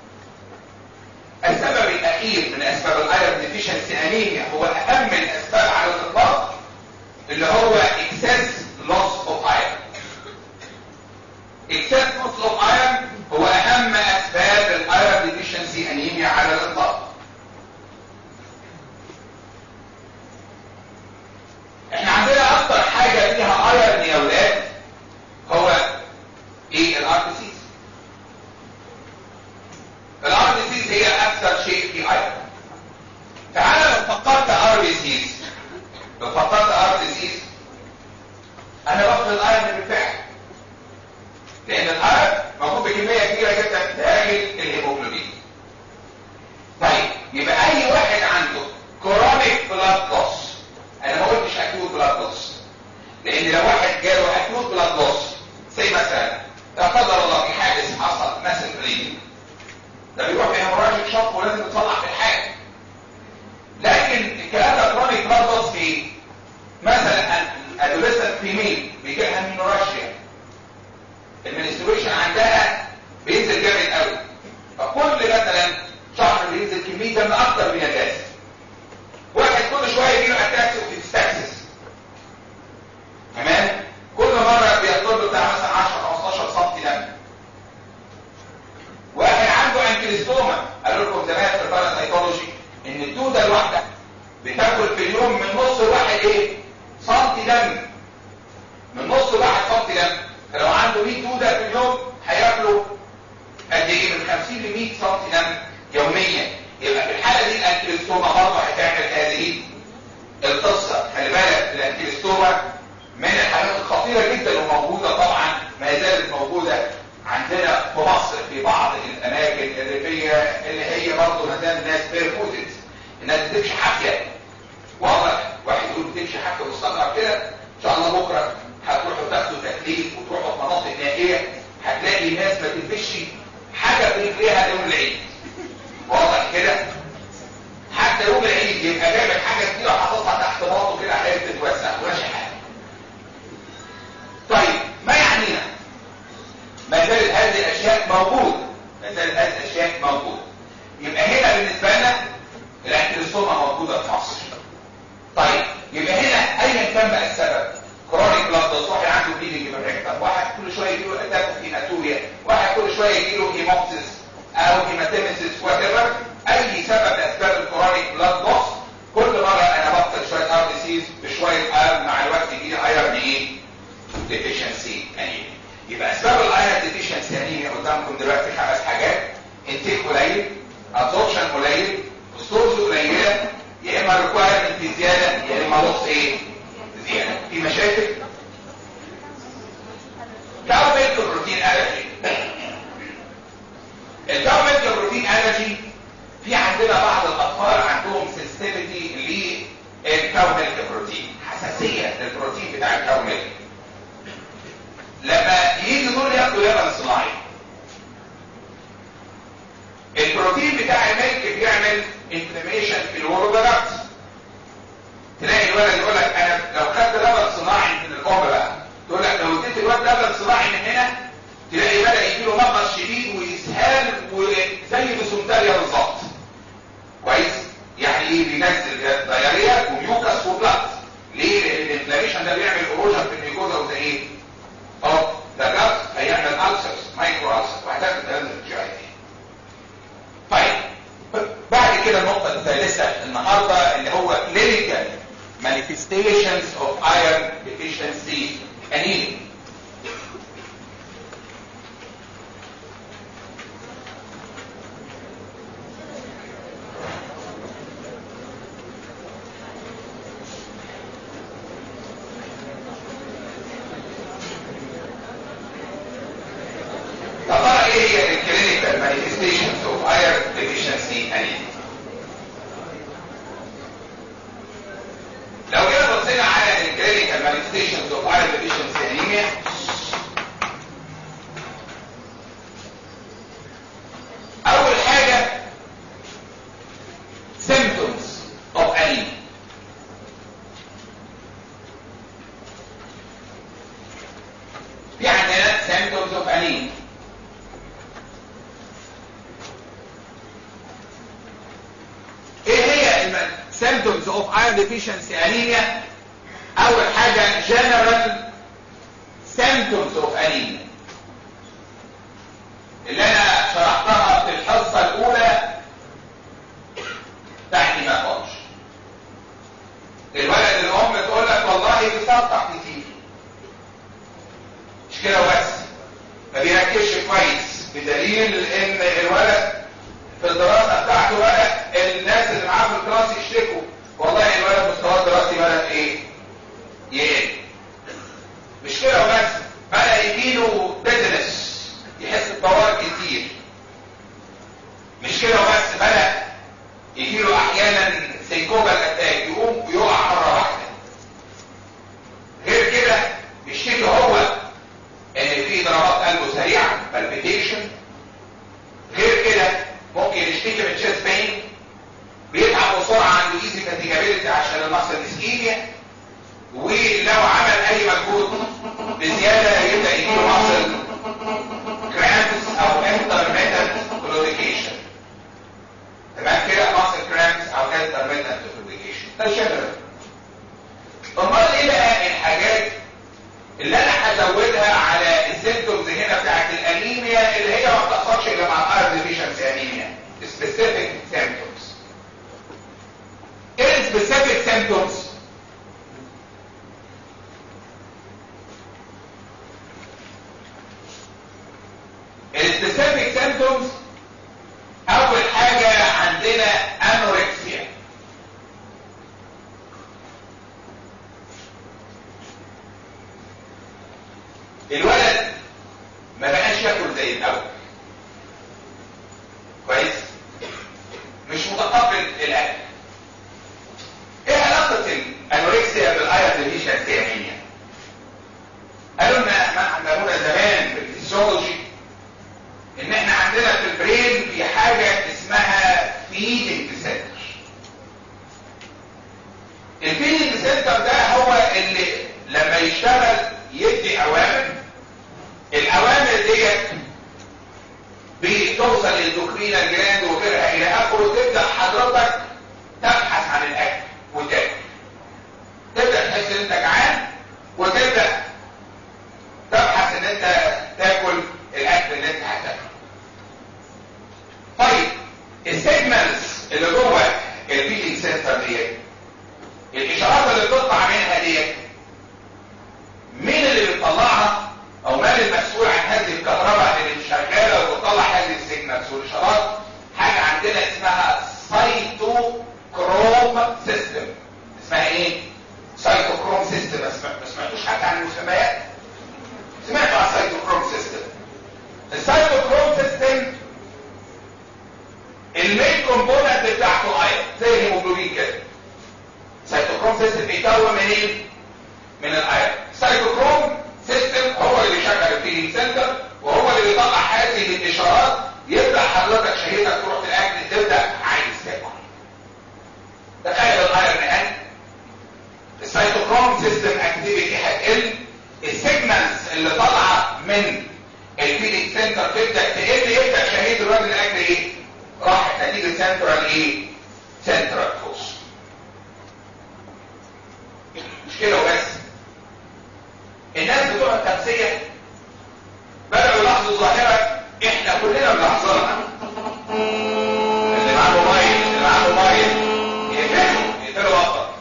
السبب الاخير من اسباب الايرون ديفيشنسي انيميا هو اهم الاسباب على الاطلاق اللي هو اكسس لوس اوف ايرون اكسس لوس اوف ايرون هو اهم اسباب الايرون ديفيشنسي انيميا على الاطلاق احنا عندنا اكتر حاجه فيها ايرون يا ولاد هو ايه الار بي سيز الار بي سيز هي اكثر شيء في ايرون تعالى لو فكرت ار بي سيز لو فكرت ار بي سيز انا باخد الايرون بالفعل لان الايرون موجود بكميه كبيره جدا داخل الهيموجلوبين طيب يبقى اي واحد عنده كرونيك بلاد لوس انا ما قلتش اكيوت بلاد لوس لان لو واحد جاله اكيوت بلاد لوس زي مثلا لا قدر الله في حادث حصل مثل بريد ده بيروح في هيموراجيك شوك ولازم يتصلح في الحال لكن الكلام ده كرونيك بلاد لوس في مثلا ادوليسنت فيميل بيجي لها مينوراشيا المنسترويشن عندها بينزل جامد قوي فكل مثلا شهر بينزل كميه دم اكتر من اللازم واحد كل شويه يجي له اتاكس وتستكسس تمام كل مره بيطلب له بتاع مثلا 10 15 سم دم واحد عنده انكليستوما قالوا لكم زمان في الباراسايكولوجي ان الدوده الواحده بتاكل في اليوم من نص واحد ايه سم دم من نص واحد سم دم فلو عنده 100 دوده في اليوم هياكلوا قد ايه من 50 ل 100 سم دم يوميا يبقى في الحاله دي الانكليستوما برضه هتعمل هذه القصه خلي بالك الانكليستوما من الحاجات الخطيره جدا وموجوده طبعا ما زالت موجوده عندنا في مصر في بعض الاماكن الريفيه اللي هي برضه ما زال الناس بيرفوتد الناس بتمشي حافيه واضح واحد يقول بتمشي حافيه واستغرب كده ان شاء الله بكره هتروحوا تاخدوا تكليف وتروحوا في مناطق نائيه هتلاقي ناس ما تلبسش حاجه في رجليها يوم العيد واضح كده حتى يوم العيد يبقى جايب حاجه كتير وحاططها تحت باطه كده عشان تتوسع وماشي حاجه طيب ما يعنينا ما زالت هذه موجود ما زالت هذه الاشياء موجوده يبقى هنا بالنسبه لنا الانكلوستوما موجوده في مصر طيب يبقى هنا ايا كان بقى السبب كرونيك بلاد واحد عنده بليدنج بالريكتر واحد كل شويه يجي له اتاك اوف هيماتوريا واحد كل شويه يجي له هيموبسيس او هيماتيمسيس وات اي سبب اسباب الكرونيك بلاد لوس كل مره انا بفقد شويه ار ديسيز بشويه ايرن مع الوقت يجي لي ايرن ايه ديفيشنسي انيميا يبقى اسباب الايرن ديفيشنسي انيميا قدامكم دلوقتي خمس حاجات انتيك قليل ابزوربشن قليل ستورز قليله يا اما ريكوايرمنت زياده يا اما لوس ايه زياده في مشاكل كاو ميلك بروتين الرجي الكاو ميلك بروتين الرجي في عندنا بعض الاطفال عندهم سنسيتيفيتي للكاو ميلك بروتين حساسيه للبروتين بتاع الكاو ميلك لما يجي دول ياخدوا لبن صناعي البروتين بتاع الملك بيعمل انفلاميشن في الورودات تلاقي الولد يقول لك انا لو خدت لبن صناعي من الام بقى تقول لك لو اديت الولد لبن صناعي من هنا تلاقي بدا يجي له مغص شديد واسهال وزي السمتاريا بالظبط كويس يعني ايه بينزل دايريا وميوكس وبلاد ليه لان الانفلاميشن ده بيعمل اروجن في الميكوزا وده ايه اه ده جات هيعمل السرز مايكرو السرز وهتعمل تنزل الجي اي طيب بعد كده النقطة الثالثة النهاردة اللي هو clinical manifestations of iron deficiency anemia طبعا ايه هي الكلينيكال manifestations of iron deficiency anemia لو جينا بصينا على الكلينيكال manifestations of iron deficiency anemia اول حاجة symptoms of anemia في عندنا symptoms of anemia ايه هي symptoms of iron deficiency anemia اول حاجة general symptoms of anemia اللي انا شرحتها في الحصة الاولى تحت ما قلتش الولد الام تقول لك والله بيسطح كتير مش كده وبس ما بيركزش كويس بدليل ان الولد في الدراسة بتاعته بقى الناس اللي معاه في الكلاس يشتكوا والله الولد مستواه الدراسي بدأ ايه يقل مش كده وبس بدأ يجيله بيزنس يحس بطوارئ كتير مش كده وبس بدأ يجيله احيانا سيكوبال اتاك يقوم ويقع مرة واحدة غير كده بيشتكي هو ان في ضربات قلبه سريعة بالبيتيشن غير كده ممكن يشتكي من تشيست بين بيتعب بسرعه عنده ايزي فاتيجابيلتي عشان المصل اسكيميا ولو عمل اي مجهود بزياده يبدا يجيله مصل كرامبس او انترميتنت كلوديكيشن تمام كده مصل كرامبس او انترميتنت كلوديكيشن ده شغل امال ايه بقى الحاجات اللي انا هزودها على السيمتومز هنا بتاعت الانيميا اللي هي ما بتحصلش الا مع الايرن ديفيشنسي انيميا specific symptoms ايه السبيسيفيك symptoms السبيسيفيك symptoms اول حاجة عندنا انوركسيا الولد ما بقاش ياكل زي الاول كويس مش متقبل الاكل ايه علاقه الانوركسيا بالايرن ديفيشنسي انيميا قالوا لنا ما عملونا زمان في الفسيولوجي ان احنا عندنا في البرين في حاجه اسمها فيدنج سنتر الفيدنج سنتر ده هو اللي لما يشتغل يدي اوامر الاوامر ديت توصل للدوكرينا الجلاند وغيرها الى اخره تبدا حضرتك تبحث عن الاكل وتاكل تبدا تحس ان انت جعان وتبدا تبحث ان انت تاكل الاكل اللي انت هتاكله طيب السيجنالز اللي جوه الفيلينج سنتر ديت الاشارات اللي بتطلع منها ديت مين اللي بيطلعها او من المسؤول عن هذه الكهرباء اللي شغاله وبتطلع هذه السيجنالز والاشارات حاجه عندنا اسمها سايتوكروم سيستم اسمها ايه سايتوكروم سيستم ما سمعتوش حتى عن المسميات سمعتوا عن السايتوكروم سيستم السايتوكروم سيستم المين كومبوننت بتاعته ايضا زي الهيموجلوبين كده سايتوكروم سيستم بيكون من ايه من الايرون سايتوكروم سيستم هو اللي بيشغل الفيلينج سنتر وهو اللي بيطلع هذه الاشارات يبدا حضرتك شهيتك تروح الاكل تبدا عايز تاكل تخيل الايرون الان السايتوكروم سيستم اكتيفيتي هتقل السيجنالز اللي طالعه من الفيلينج سنتر تبدا تقل يبدا شهيه الراجل الاكل ايه راحت نتيجه سنترال ايه سنترال كوست مش كده وبس الناس بتوع التغذيه بداوا يلاحظوا ظاهره احنا كلنا بنلاحظها اللي معاه موبايل اللي معاه موبايل يقفله يقفله اكتر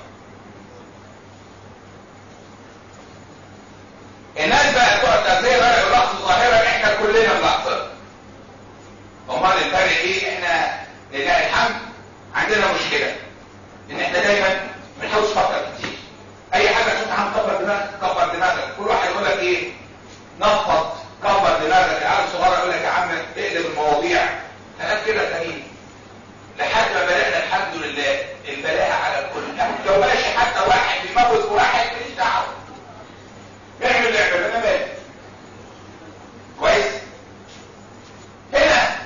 الناس بقى بتوع التغذيه بداوا يلاحظوا ظاهره احنا كلنا بنلاحظها امال الفرق ايه احنا لله الحمد عندنا مشكله ان احنا دايما بنحاول نفكر كتير اي حاجه تشوف عم كبر دماغك كبر دماغك كل واحد يقول لك ايه نفض كبر دماغك العيال الصغيره يقول لك يا عم اقلب المواضيع كلام كده تاني لحد ما بدانا الحمد لله البلاء على الكل لو ماشي حتى واحد بيموت واحد ماليش دعوه اعمل لعبه انا مالي كويس هنا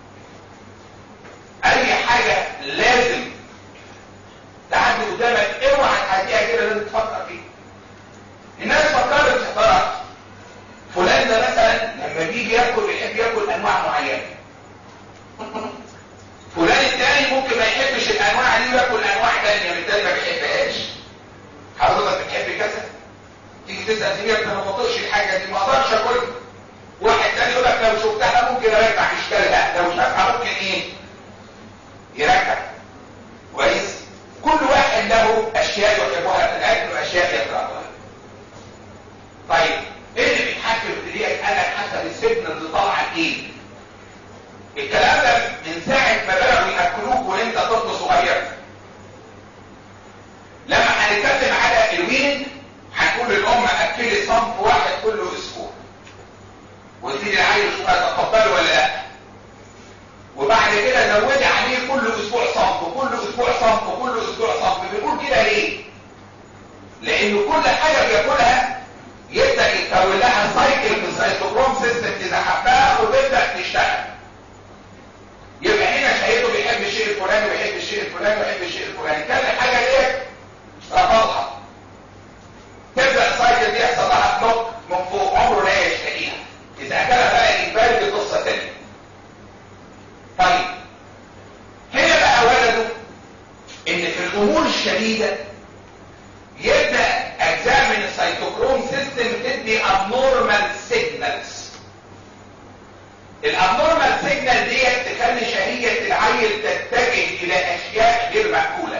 اي حاجه لازم تعدي قدامك اوعى تعديها كده لازم تفكر فيها الناس فكرت يا ترى فلان ده مثلا لما بيجي ياكل بيحب ياكل انواع معينه فلان التاني ممكن ما يحبش الانواع دي وياكل انواع تانيه بالتالي ما بيحبهاش حضرتك بتحب كذا تيجي تسال زميلك انا ما بطيقش الحاجه دي ما اقدرش اكلها واحد تاني يقول لك لو شفتها ممكن ارجع اشكالها لو شافها ممكن ايه يرجع كويس كل واحد له اشياء يحبها في الاكل واشياء يكرهها طيب ايه اللي بيتحكم في ديت انا حسب السجن اللي طالعه ايه الكلام ده من ساعه ما بداوا ياكلوك وانت طفل صغير لما هنتكلم على الويننج هنقول للام اكلي صنف واحد كل اسبوع وتيجي العيل شوف هتقبله ولا لا وبعد كده زودي عليه كل اسبوع صنف كل اسبوع صنف كل اسبوع صنف بنقول كده ليه لان كل حاجه بياكلها يبدا يتكون لها سايكل من السيتوكروم سيستم اذا حبها وتبدا تشتغل يبقى هنا شهيته بيحب الشيء الفلاني ويحب الشيء الفلاني ويحب الشيء الفلاني كان الحاجه ديت طالعه تبدا السايكل دي يحصل لها بلوك من فوق عمره لا يشتهيها اذا اكلها بقى اجباري دي قصه ثانيه طيب هنا بقى ولدوا ان في الامور الشديده يبدا اجزاء من السيتوكروم سيستم تدي abnormal signals الابنورمال سيجنال ديت تخلي شهيه العيل تتجه الى اشياء غير مأكوله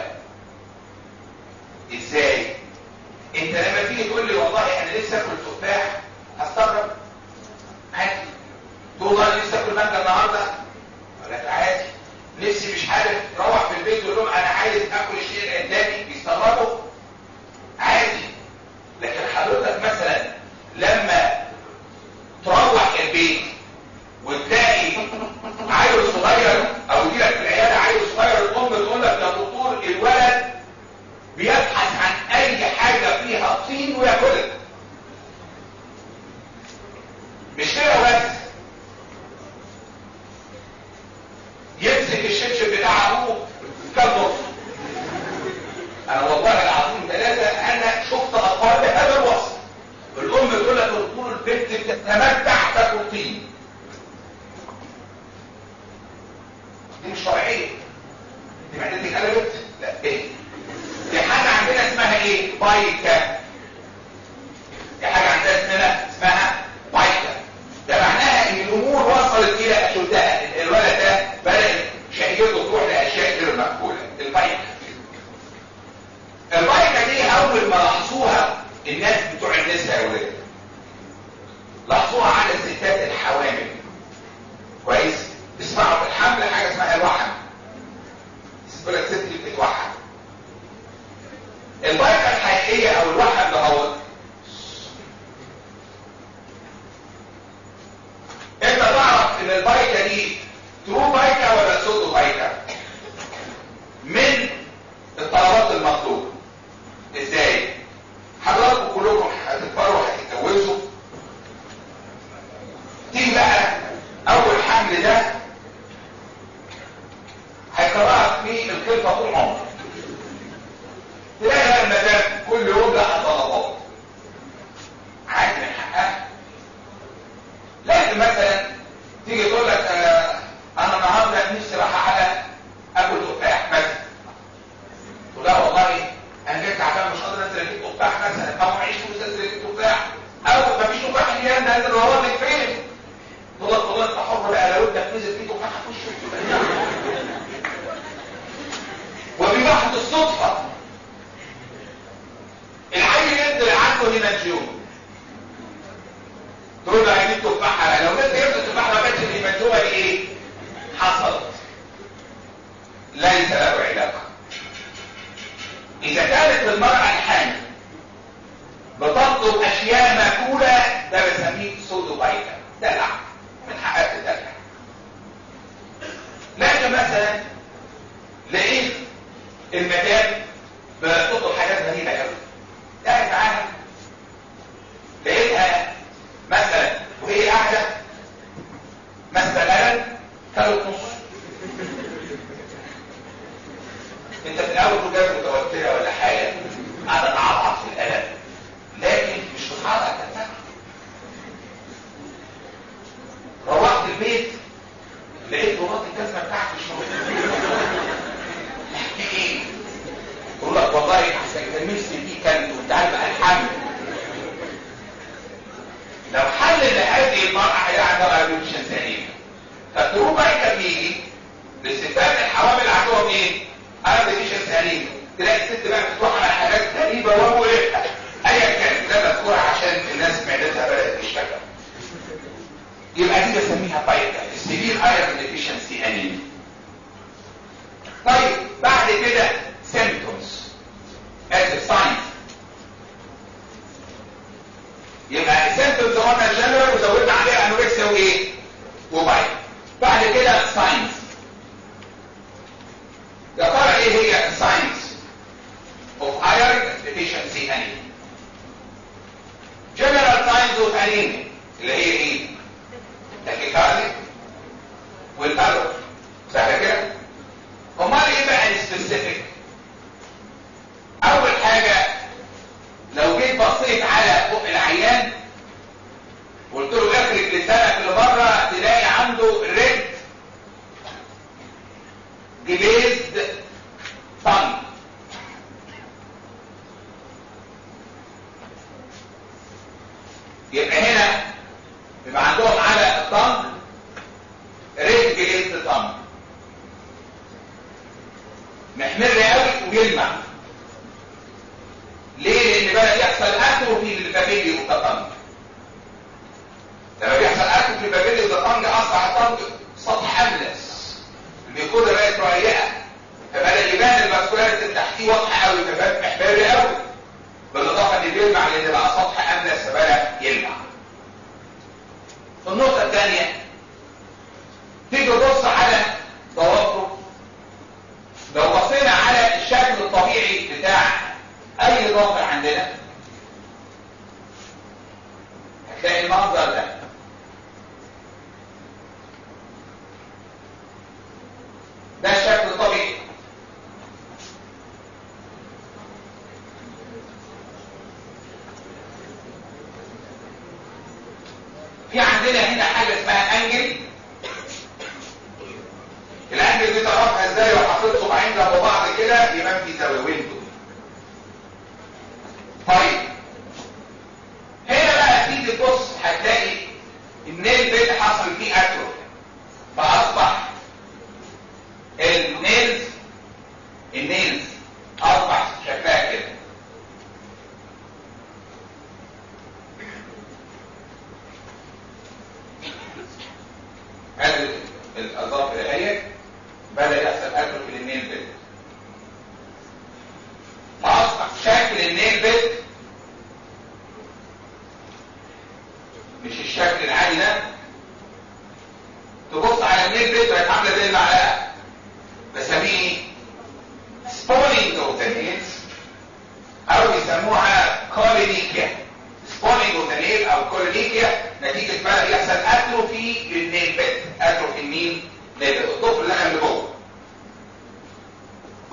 ازاي انت لما تيجي تقول لي والله انا لسه اكل تفاح هستغرب عادي تقول والله انا لسه اكل مانجا النهارده اقول لك عادي نفسي مش عارف روح في البيت تقول لهم انا عايز اكل الشيء اللي قدامي بيستغربوا عادي لكن حضرتك مثلا لما تروح البيت وتلاقي عيل صغير او يجي لك في العياده عيل صغير الام تقول لك يا دكتور الولد بيبحث عن اي حاجه فيها طين وياكلها مش كده بس يمسك الشبشب بتاع ابوه كالنص انا والله كلمه طول عمرك تلاقي بقى المدام كل يوم لها طلبات عادي من حقها لكن مثلا تيجي تقول لك آه انا النهارده نفسي راح على اكل تفاح مثلا تقول لها والله انا جيت تعبان مش قادر انزل اجيب تفاح مثلا او معيش فلوس انزل اجيب تفاح او مفيش تفاح اليوم ده انزل ورا لك فين تقول لك والله انت حر بقى لو انت نزل فيه تفاح في وشك وببحث الصدفه العيل ينزل عنده هيمانجيوم تقول له هجيب تفاحه لو نزل يمسك تفاحه ما كانتش الهيمانجيومه دي ايه حصلت ليس له علاقه اذا كانت المراه الحامل بتطلب اشياء ماكوله ده بسميه سودو بايتا دلع من حقها تدلع لكن مثلا لقيت المكان بتطلب حاجات غريبه قوي قاعد معاها لقيتها مثلا وهي قاعده مثلا ثلاث نص انت في الاول تجرب متوتره ولا حاجه قاعده تعضعض في الالم لكن مش بتحرك نفسها روحت البيت لقيت مرات الجزمه بتاعتي مش موجوده احكي ايه تقول لك والله احسن كان نفسي دي كانت كنت عارف الحمل لو حل لهذه المرأة هيعمل ريفولوشن ثانية فالدروب بقى كان بيجي لاستفادة الحوامل اللي عندهم ايه؟ ريفولوشن ثانية تلاقي الست بقى بتروح على حاجات غريبة ومقرفة ايا كانت ده مذكورة عشان الناس معدتها بدأت تشتغل يبقى دي بسميها بايتا السيفير ايرون ديفيشنسي انيميا طيب بعد كده symptoms as signs يبقى symptoms قلنا جنرال وزودنا عليها انوركسيا وايه وبايت بعد كده signs يا ترى ايه هي signs of iron deficiency anemia general signs of anemia اللي هي ايه تاكيكارديا والالو سهله كده امال ايه بقى السبيسيفيك اول حاجة لو جيت بصيت على بق العيان قلت له اخرج لسانك اللي بره تلاقي عنده ريد جليزد طن يبقى هنا يبقى عندهم على الطن ريد جليزد طن محمر قوي ويلمع ليه لان بقى يحصل اتروفي للبابيلي والتطنج لما بيحصل اتروفي للبابيلي والتطنج اصبح الطنج سطح املس الميكودا بقت رقيقه فبدا يبان الماسكولاريتي اللي تحتيه واضحه قوي فبقى محمر قوي بالاضافه ان بيلمع لان بقى سطح املس فبدا يلمع النقطه الثانيه تيجي تبص على ضوافره لو بصينا على الشكل الطبيعي بتاع اي ضافر عندنا هتلاقي المنظر ده ده الشكل الطبيعي في عندنا هنا حاجه اسمها انجل الانجل دي تعرفها ازاي لو حطيت صباعين جنب بعض كده يبقى في زاويه ويندو طيب هنا بقى تيجي تبص هتلاقي النيل بيت حصل فيه اتروفي فاصبح النيلز النيلز اصبح شكلها كده هذه الاظافر اهي بدا يحصل اتروفي للنيل بيت فاصبح شكل النيل بيت مش الشكل العادي ده تبص على النيل بيت بقت عامله زي المعلقه بسميه سبولينج اوف ذا نيلز او يسموها كولينيكيا سبولينج اوف ذا نيل او كولينيكيا نتيجه بدا يحصل اتروفي للنيل بيت اتروفي النيل نيل بيت الضفر اللي انا اللي جوه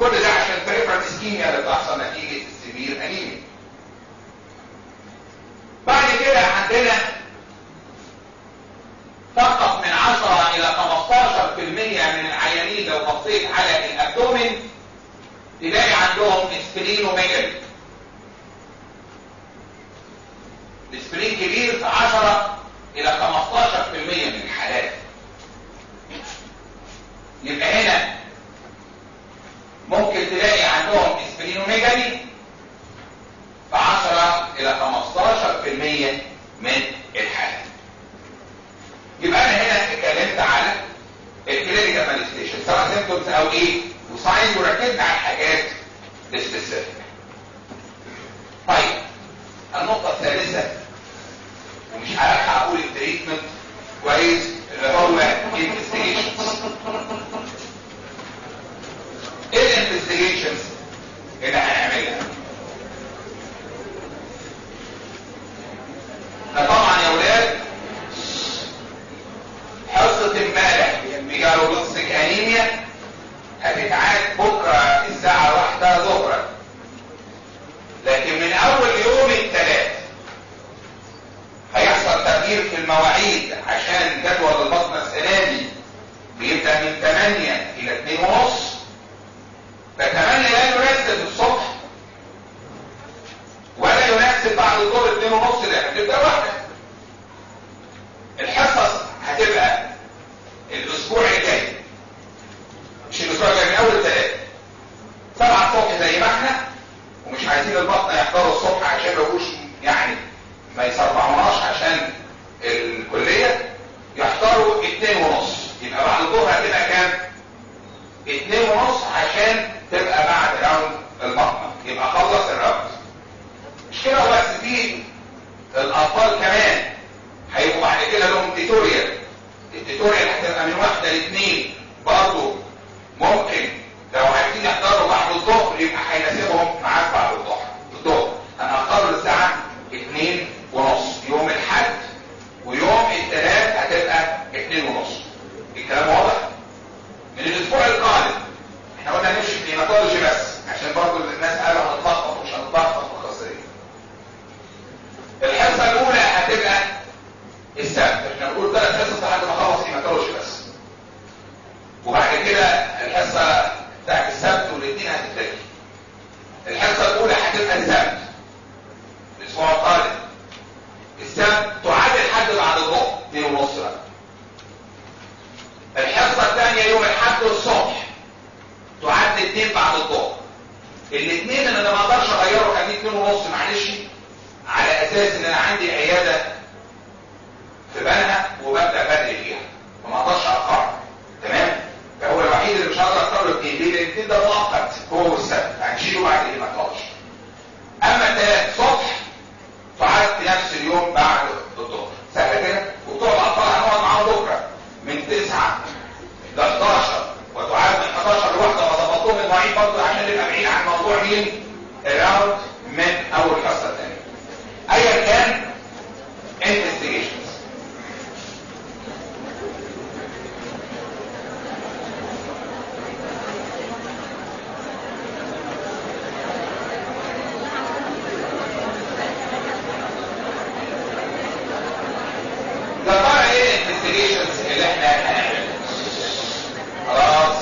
فقط من 10 الى 15% من العيانين لو بصيت على الابدومين تلاقي عندهم سبلينوميجالي السبلين كبير في 10 الى 15% من الحالات يبقى هنا ممكن تلاقي عندهم سبلينوميجالي في 10 الى 15% من الحالات يبقى انا هنا اتكلمت على الكلينيكال مانيستيشن سواء سيمتومز او ايه وساينز وركزنا على الحاجات السبيسيفيك طيب النقطه الثالثه ومش هلحق اقول التريتمنت كويس اللي هو انفستيجيشنز ايه الانفستيجيشنز اللي هنعملها طبعا يا ولاد حصة امبارح بجالوبلستيك انيميا هتتعاد بكرة الساعة واحدة ظهرا لكن من اول يوم الثلاث هيحصل تغيير في المواعيد عشان جدول البطنة السنة دي بيبدأ من 8 الى 2 ونص ف 8 لا يناسب الصبح ولا يناسب بعد الظهر 2 ونص ده هتبدأ واحدة الحصص هتبقى الاسبوع الجاي مش الاسبوع الجاي من اول ثلاثة سبعة الصبح زي ما احنا ومش عايزين البطن يحضروا الصبح عشان ما يبقوش يعني ما يسرعوناش عشان الكلية يحضروا اتنين ونص يبقى بعد الظهر هتبقى كام اتنين ونص عشان تبقى بعد راوند البطنة يبقى خلص الراوند مش كده بس في الاطفال كمان هيبقوا بعد كده لهم تيتوريال التيتوريال هتبقى من واحدة لاثنين برضه ممكن لو عايزين يحضروا بعد الظهر يبقى هيناسبهم معاك بعد الظهر الظهر انا هختار الساعة اتنين ونص يوم الحد ويوم الثلاث هتبقى اتنين ونص الكلام واضح من الاسبوع القادم احنا قلنا نمشي في هيماتولوجي بس عشان برضه الناس قالوا هنتلخبط ومش هنتلخبط في الخاصيه الحصه الاولى هتبقى السبت احنا بنقول ثلاث حصص لحد ما اخلص هيماتولوجي بس وبعد كده الحصه بتاعت السبت والاثنين هتتلغي الحصه الاولى هتبقى السبت الاسبوع القادم السبت تعاد الحد بعد الظهر 2 ونص بقى الحصه الثانيه يوم الاحد الصبح تعد اثنين بعد الظهر الاثنين انا ما اقدرش اغيره خليه اثنين ونص معلش على اساس ان انا عندي عياده في بنها وببدا بدري فيها وما اقدرش اخر تمام فهو الوحيد اللي مش هقدر اختار له اثنين ليه؟ لان الاثنين ده مؤقت هو والسبت هنشيله بعد ايه ما تقدرش اما الثلاث صبح تعاد في نفس اليوم بعد الظهر سهله كده وبتوع الاطفال هنقعد معاهم بكره من 9 ل 11 وتعاد من 11 لواحده فظبطوهم المواعيد برضه عشان نبقى بعيد عن موضوع مين؟ الراوند من اول حصه ثانيه. ايا كان investigations. يا ترى ايه الانفستيجيشنز اللي احنا هنعملها؟ خلاص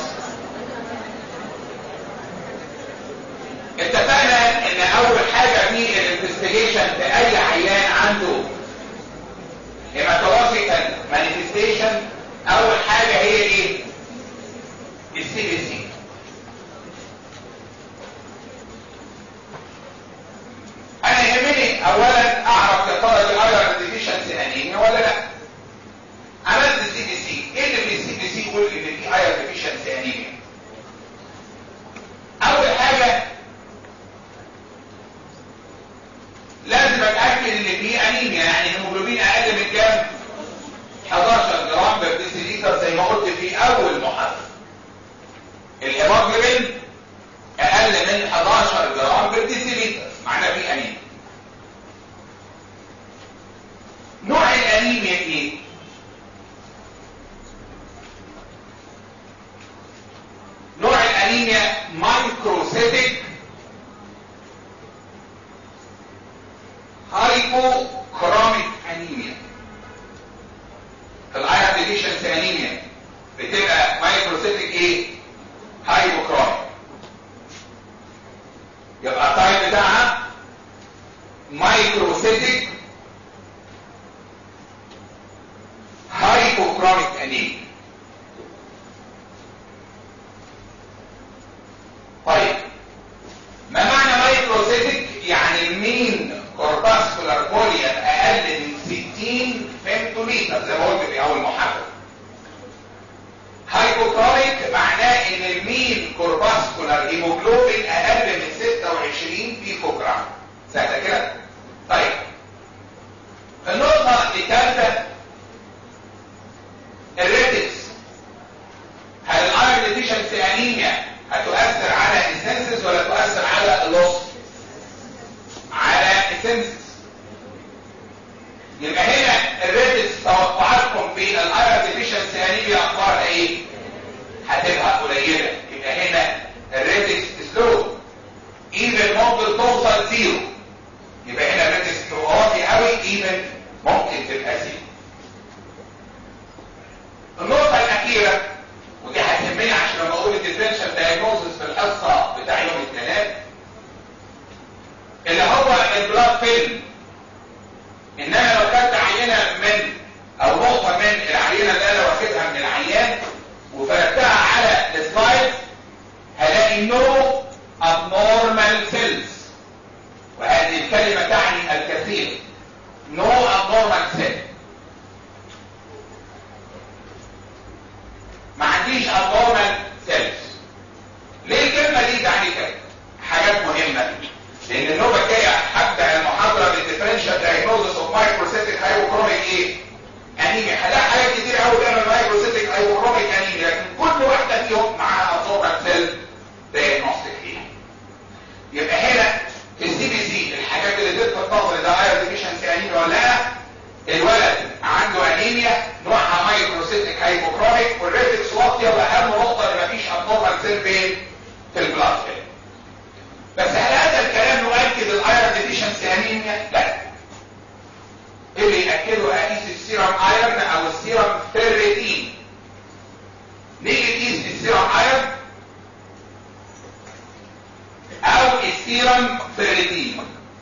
اتفقنا ان اول حاجة في الانفستيجيشن في اي عيان عنده هيماتولوجيكال مانيفستيشن اول حاجة هي ايه السي بي سي انا يهمني اولا اعرف يا ترى دي ايرون ديفيشنسي انيميا ولا لا عملت السي بي سي ايه اللي في السي بي سي يقول ان في ايرون ديفيشنسي انيميا اول حاجة لازم اتاكد ان في انيميا يعني الهيموجلوبين اقل من كام 11 جرام بر ديسيليتر زي ما قلت في اول محاضره الهيموجلوبين اقل من 11 جرام بر ديسيليتر معناه في انيميا نوع الانيميا ايه مايكروسيتك ايه هايبوكروميك يبقى التايب بتاعها مايكروسيتك هايبوكروميك انيميا طيب ما معنى مايكروسيتك يعني المين كورباسكولار فوليوم اقل من 60 فيمتوليتر زي ما قلت في اول محاضره هايبوكروميك معناه ان المين كورباسكولار هيموجلوبين اقل من 26 بيكوجرام سهله كده طيب النقطه الثالثه الريتكس هل الايرون ديفيشنسي انيميا هتؤثر على السنسس ولا تؤثر على اللوس على السنسس يبقى هنا الريتكس توقعاتكم في الايرون ديفيشنسي انيميا اخبارها ايه هتبقى قليله يبقى هنا الريتكس سلو ايفن ممكن توصل زيرو يبقى هنا الريتكس تبقى واطي قوي ايفن ممكن تبقى زيرو النقطة الأخيرة ودي هتهمني عشان لما أقول الديفرنشال دايجنوزس في الحصة بتاع يوم الثلاث اللي هو البلاد فيلم إن أنا لو كانت عينة من أو نقطة من العينة اللي أنا واخدها من العيان وفردتها على السلايد هلاقي no abnormal cells وهذه الكلمة تعني الكثير no abnormal cells ما عنديش abnormal cells ليه الكلمة دي تعني كده حاجات مهمة لان النوبة الجاية هبدأ المحاضرة بالديفرنشال دايجنوزس اوف مايكروسيتك هايبوكروميك ايه انيميا هلاقي حاجات كتير قوي بيعمل مايكروسيتك هايبوكروميك انيميا لكن كل واحدة فيهم معاها abnormal cell دايجنوستيك ايه يبقى هنا في السي بي سي الحاجات اللي تلفت نظري ده اير ديفيشنسي انيميا ولا لا الولد عنده انيميا نوعها مايكروسيتك هايبوكروميك والريتكس واطيه واهم نقطه ان مفيش ابنورمال سيل فين في البلاد فين بس هل هذا الكلام يؤكد الايرون ديفيشنسي انيميا لا ايه اللي ياكده اقيس السيرم ايرون او السيرم فيريتين نيجي نقيس السيرم ايرون او السيرم فيريتين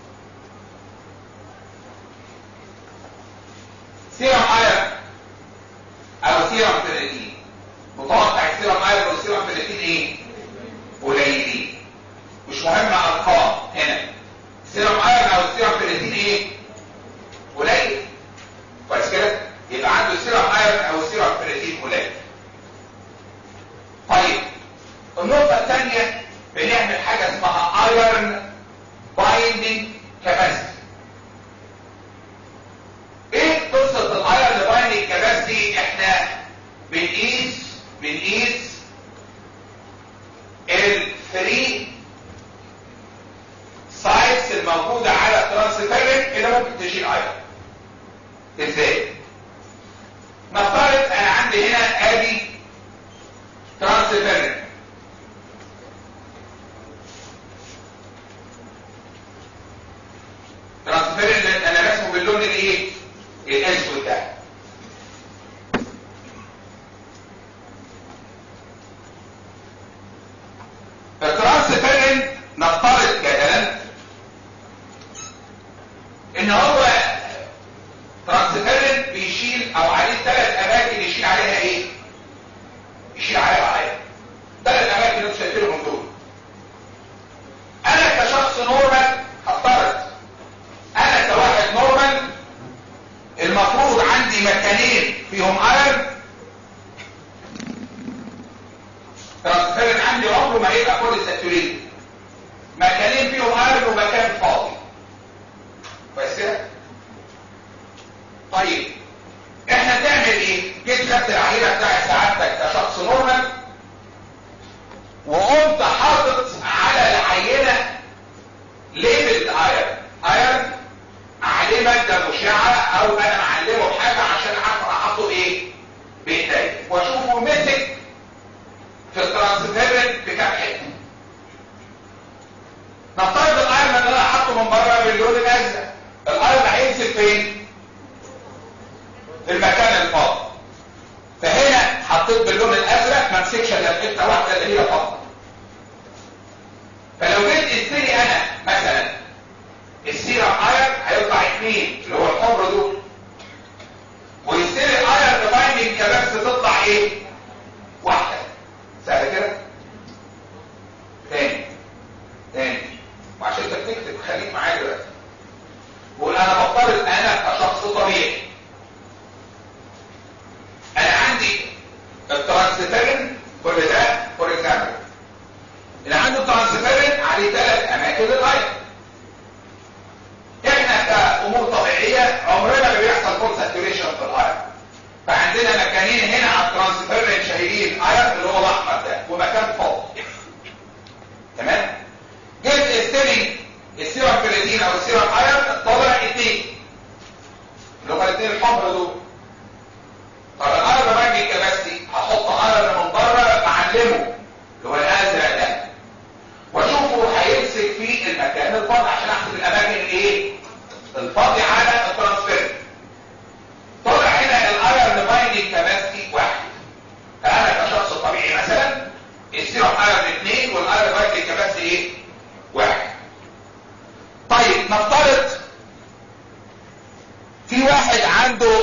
سيرم ايرون او سيرم فيريتين متوقع السيرم ايرون والسيرم فيريتين ايه قليلين مش مهم ارقام هنا سيرم ايرون او السيرم فيريتين ايه قليل كويس كده يبقى عنده سيرم ايرون او سيرم فيريتين قليل طيب النقطه الثانيه بنعمل حاجه اسمها ايرون بايندينج كاباسيتي ايه قصة الايرن بايندينج كاباسيتي احنا بنقيس بنقيس الفري سايتس الموجودة على الترانسفيرنت اللي ممكن تشيل ايرن ازاي نفترض انا عندي هنا ادي ترانسفيرنت ترانسفيرنت انا رسمه باللون الايه الاسود ده الترانسفيرنت نفترض جدلا ان هو ترانسفيرنت بيشيل او عليه ثلاث اماكن يشيل عليها ايه يشيل عليها عيان ثلاث اماكن اللي انتوا شايفينهم دول انا كشخص نورمال هفترض انا كواحد نورمال المفروض عندي مكانين فيهم ايرن ترانسفيرن عندي عمره ما يبقى كل ساتوريت مكانين فيهم ايرن ومكان فاضي بس كده طيب احنا بنعمل ايه جيت خدت العينه بتاعت سعادتك كشخص نورمال وقمت حاطط على العينه ليبل ايرن ايرن عليه مادة مشعة او انا معلمه بحاجة عشان اعرف احطه ايه بايدي واشوفه مسك في الترانسفيرنت بكام حته نفترض الايرن اللي انا حاطه من بره باللون الازرق الايرن هيمسك فين في المكان الفاضي فهنا حطيت باللون الازرق ما ترانسكشن لا في حته واحده اللي هي فقط فلو جيت اشتري انا مثلا السيرم اير هيطلع اثنين اللي هو الحمر دول ويشتري الاير بايندنج كبس تطلع ايه واحده سهله كده تاني تاني وعشان انت بتكتب خليك معايا دلوقتي بقول انا بفترض انا كشخص طبيعي انا عندي الترانسفيرين كل ده فور اكزامبل اللي عنده ترانسفيرين عليه ثلاث اماكن للغايه احنا كامور طبيعيه عمرنا ما بيحصل فول ساتوريشن في الاير فعندنا مكانين هنا على الترانسفيرين شايلين اير اللي هو الاحمر ده ومكان فاضي تمام جبت استلي السيرم كرياتين او السيرم اير طلع اثنين اللي هما الاثنين الحمر دول طب الاير ده باجي كبستي هحط اير من بره معلمه اللي هو الازرق ده واشوفه هيمسك في المكان الفاضي عشان احسب الاماكن الايه الفاضي على الترانسفير طلع هنا الايرن بايندنج كباستي واحد فانا كشخص طبيعي مثلا السيرم ايرن اثنين والايرن بايندنج كباستي ايه واحد طيب نفترض في واحد عنده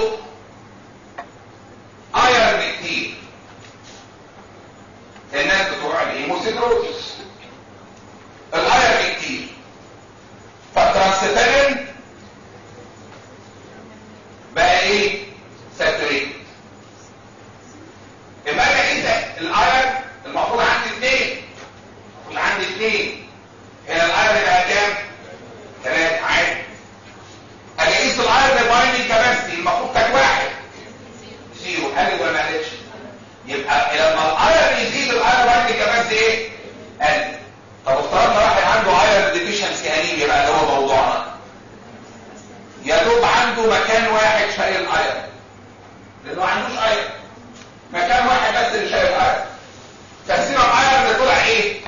ايرن كتير الناس بتوع الهيموسيدروزس الايرن كتير فالترانسفيرين بقى ايه ساتوريت اما انا اقيس الايرن المفروض عندي اثنين المفروض عندي اثنين هنا الايرن بقى كام ثلاثة عادي اجي اقيس الايرن بايندنج كاباسيتي المفروض كانت واحد زيرو قلت ولا ما قلتش يبقى لما الايرن يزيد الايرن بايندنج كاباسيتي ايه قل طب افترضنا واحد عنده ايرن ديفيشنسي انيميا بقى اللي هو موضوعنا يا دوب عنده مكان واحد شايل ايرن لانه ما عندوش ايرن مكان واحد بس اللي شايل ايرن تقسيم الايرن طلع ايه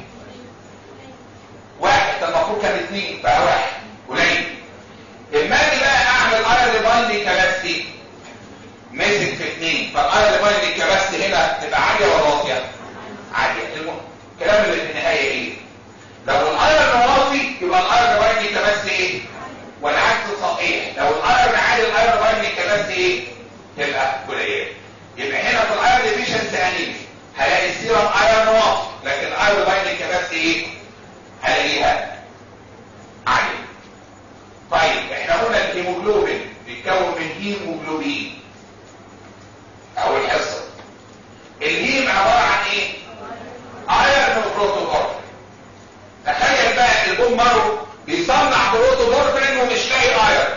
واحد ده المفروض كان اثنين بقى واحد قليل اما اجي بقى اعمل ايرن بايندنج كباستي مسك في اثنين فالايرن بايندنج كباستي هنا تبقى عاليه ولا واطيه عاليه المهم الكلام اللي في النهايه ايه لو الايرن واطي يبقى الايرن بايندنج كباستي ايه والعكس صحيح لو الايرن عالي الايرن بايندنج كباستي ايه تبقى قليله يبقى هنا في الايرن ديفيشنسي انيميا هلاقي السيرم ايرن واطي لكن الايرن بايندنج كباستي ايه هلاقيها عاليه طيب احنا قلنا الهيموجلوبين بيتكون من هيموجلوبين اول حصه الهيم عباره عن ايه ايرن وبروتوكول تخيل بقى البوم مارو بيصنع بروتوبورفرين ومش لاقي ايرن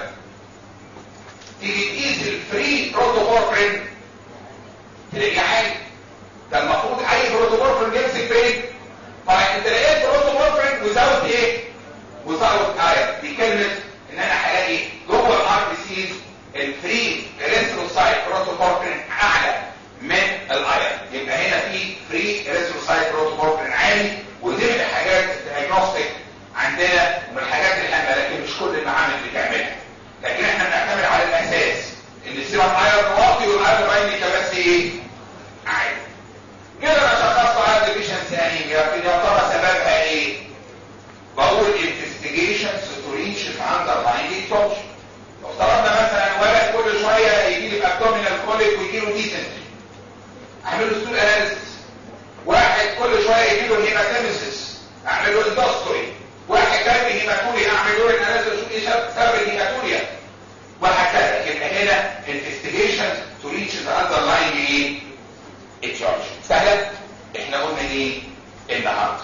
تيجي تقيس الفري بروتوبورفرين تلاقي عالي ده المفروض اي بروتوبورفرين يمسك فين فانت لقيت بروتوبورفرين وزود ايه وزود ايرن دي كلمه ان انا هلاقي جوه الار بي سيز الفري اريثروسايت بروتوبورفرين اعلى من الايرن يبقى هنا في فري اريثروسايت بروتوبورفرين عالي ودي من الحاجات الدياجنوستيك عندنا ومن الحاجات الهامه لكن مش كل المعامل بتعملها لكن احنا بنعتمد على الاساس ان السيرم ايرن واطي والايرن بايندنج كباستي ايه عالي كده انا شخصت ايرن ديفيشنسي انيميا لكن يا ترى سببها ايه بقول investigations to reach the underlying etiology لو افترضنا مثلا ولد كل شويه يجي لي ابدومينال كوليك ويجي له ديسنتري اعمل له ستول اناليسيس واحد كل شويه يجي له هيماتيمسيس اعمل له اندوسكوبي واحد جاي هيماتوريا اعمل له اناليسيس اشوف ايه سبب الهيماتوريا وهكذا يبقى هنا investigations to reach the underlying ايه etiology سهله احنا قلنا ايه النهارده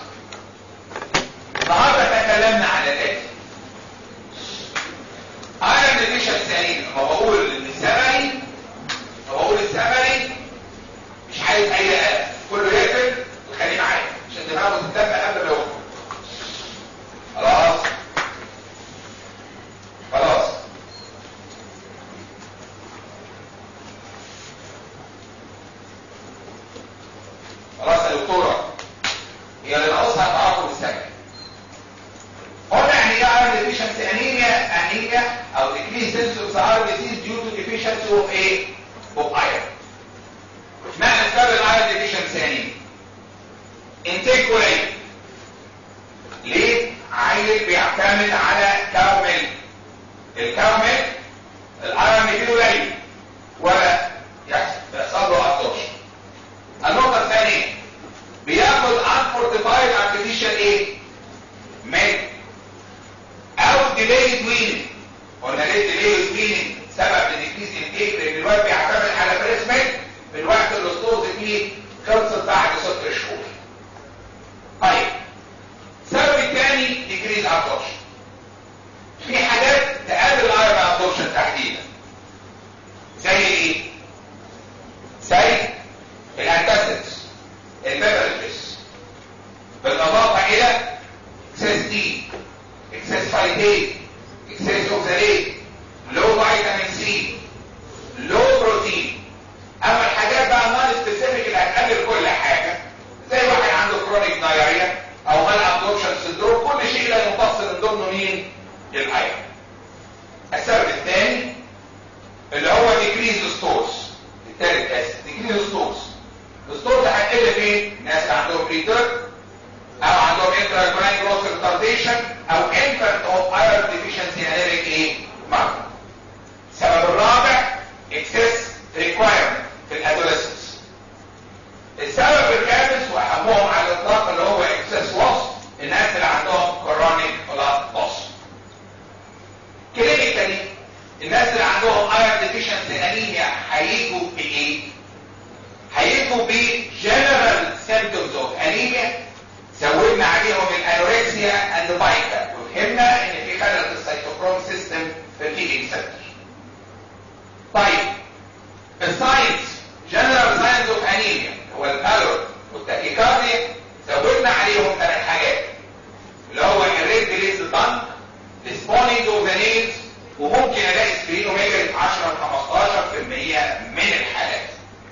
النهارده تكلمنا على الاتي انا ديفيشن ثاني لما بقول السمري لما بقول السمري مش عايز اي قلق كله يقفل وخليه معايا عشان دماغه تتدفى قبل ما يخرج خلاص خلاص خلاص يا دكتوره هي اللي ناقصها تعاقب السمري قلنا يعني ايه iron deficiency anemia anemia او decreased sense of the iron disease due to deficiency of ايه of iron معنى سبب الايرون deficiency anemia انتاج قليل ليه عيل بيعتمد على كامل الكامل الايرون فيه قليل ولا يحصل له ابسوربشن النقطه الثانيه بياخد unfortified artificial ايه ميل او delayed weaning قلنا ليه delayed weaning سبب لديكريز الانتاج لان الواد بيعتمد على بريس ميل في الوقت اللي الاسطوز فيه خلصت بعد ست شهور طيب السبب الثاني ديكريز ابسوربشن في حاجات تقابل الايرون ابسوربشن تحديدا زي ايه زي الانتاسيدز البيبرجز بالاضافه الى اكسس دي اكسس فايتين اكسس اوكساليت لو فيتامين سي لو بروتين اما الحاجات بقى النون سبيسيفيك اللي هتقلل كل حاجه زي واحد عنده كرونيك دايريا او مال ابدورشن سندروم كل شيء لا ينفصل من ضمنه مين الايرون السبب الثاني اللي هو ديكريز ستورز الثالث اسف ديكريز ستورز الستورز هتقل فين ناس اللي عندهم بريتر او عندهم انتراجونال جروث ريتارديشن او انفنت اوف ايرون ديفيشنسي انيميك ايه مرض السبب الرابع اكسس ريكوايرمنت في الادوليسنس السبب الخامس واهمهم على الاطلاق اللي هو اكسس لوس الناس اللي عندهم كرونيك بلاد لوس كلينيكالي الناس اللي عندهم ايرون ديفيشنسي انيميا هيجوا بايه هيجوا بجنرال سيمبتومز اوف انيميا زودنا عليهم الانوركسيا اند فايتا وفهمنا ان في خلل في السيتوكروم سيستم في الفيدنج سنتر طيب الساينس جنرال ساينس اوف انيميا هو الالور والتاكيكارديا زودنا عليهم ثلاث حاجات اللي هو الريد بليز الضنك السبونينج اوف ذا نيلز وممكن الاقي سبرينوميجري في 10 ل 15% من الحالات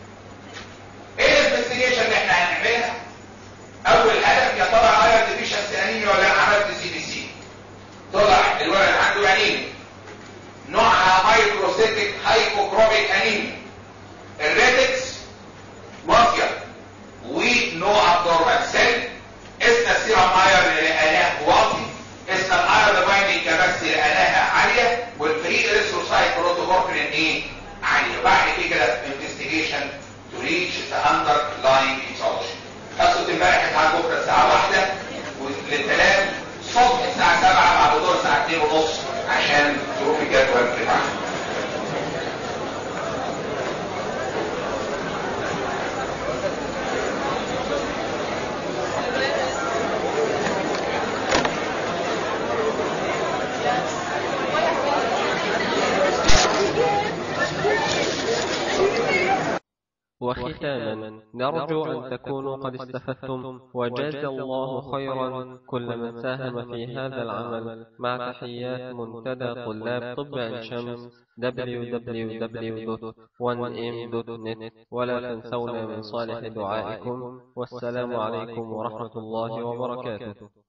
ايه الانفستيجيشن اللي احنا هنعملها اول هدف يا ترى ايرون ديفيشنسي انيميا ولا عملت سي بي سي طلع الولد عنده انيميا نوعها مايكروسيتك هايبوكروميك انيميا الريتكس مافيا ونو ابدورمال سيل اسنا السيرم ايرون اللي لقيناه واطي اسنا الايرون بايندينج كباستي لقيناها عاليه والفري اريثروسايت بروتوكوركرين ايه عاليه بعد كده انفستيجيشن تو ريتش ذا اندر لاين ايتيولوجي حصه امبارح كانت على بكره الساعه 1 وللثلاث الصبح الساعه 7 بعد الظهر الساعه 2 ونص عشان ظروف الجدول بتاعنا وختاما نرجو أن تكونوا قد استفدتم وجاز الله خيرا كل من ساهم في هذا العمل مع تحيات منتدى طلاب طب عين شمس www.1m.net ولا تنسونا من صالح دعائكم والسلام عليكم ورحمة الله وبركاته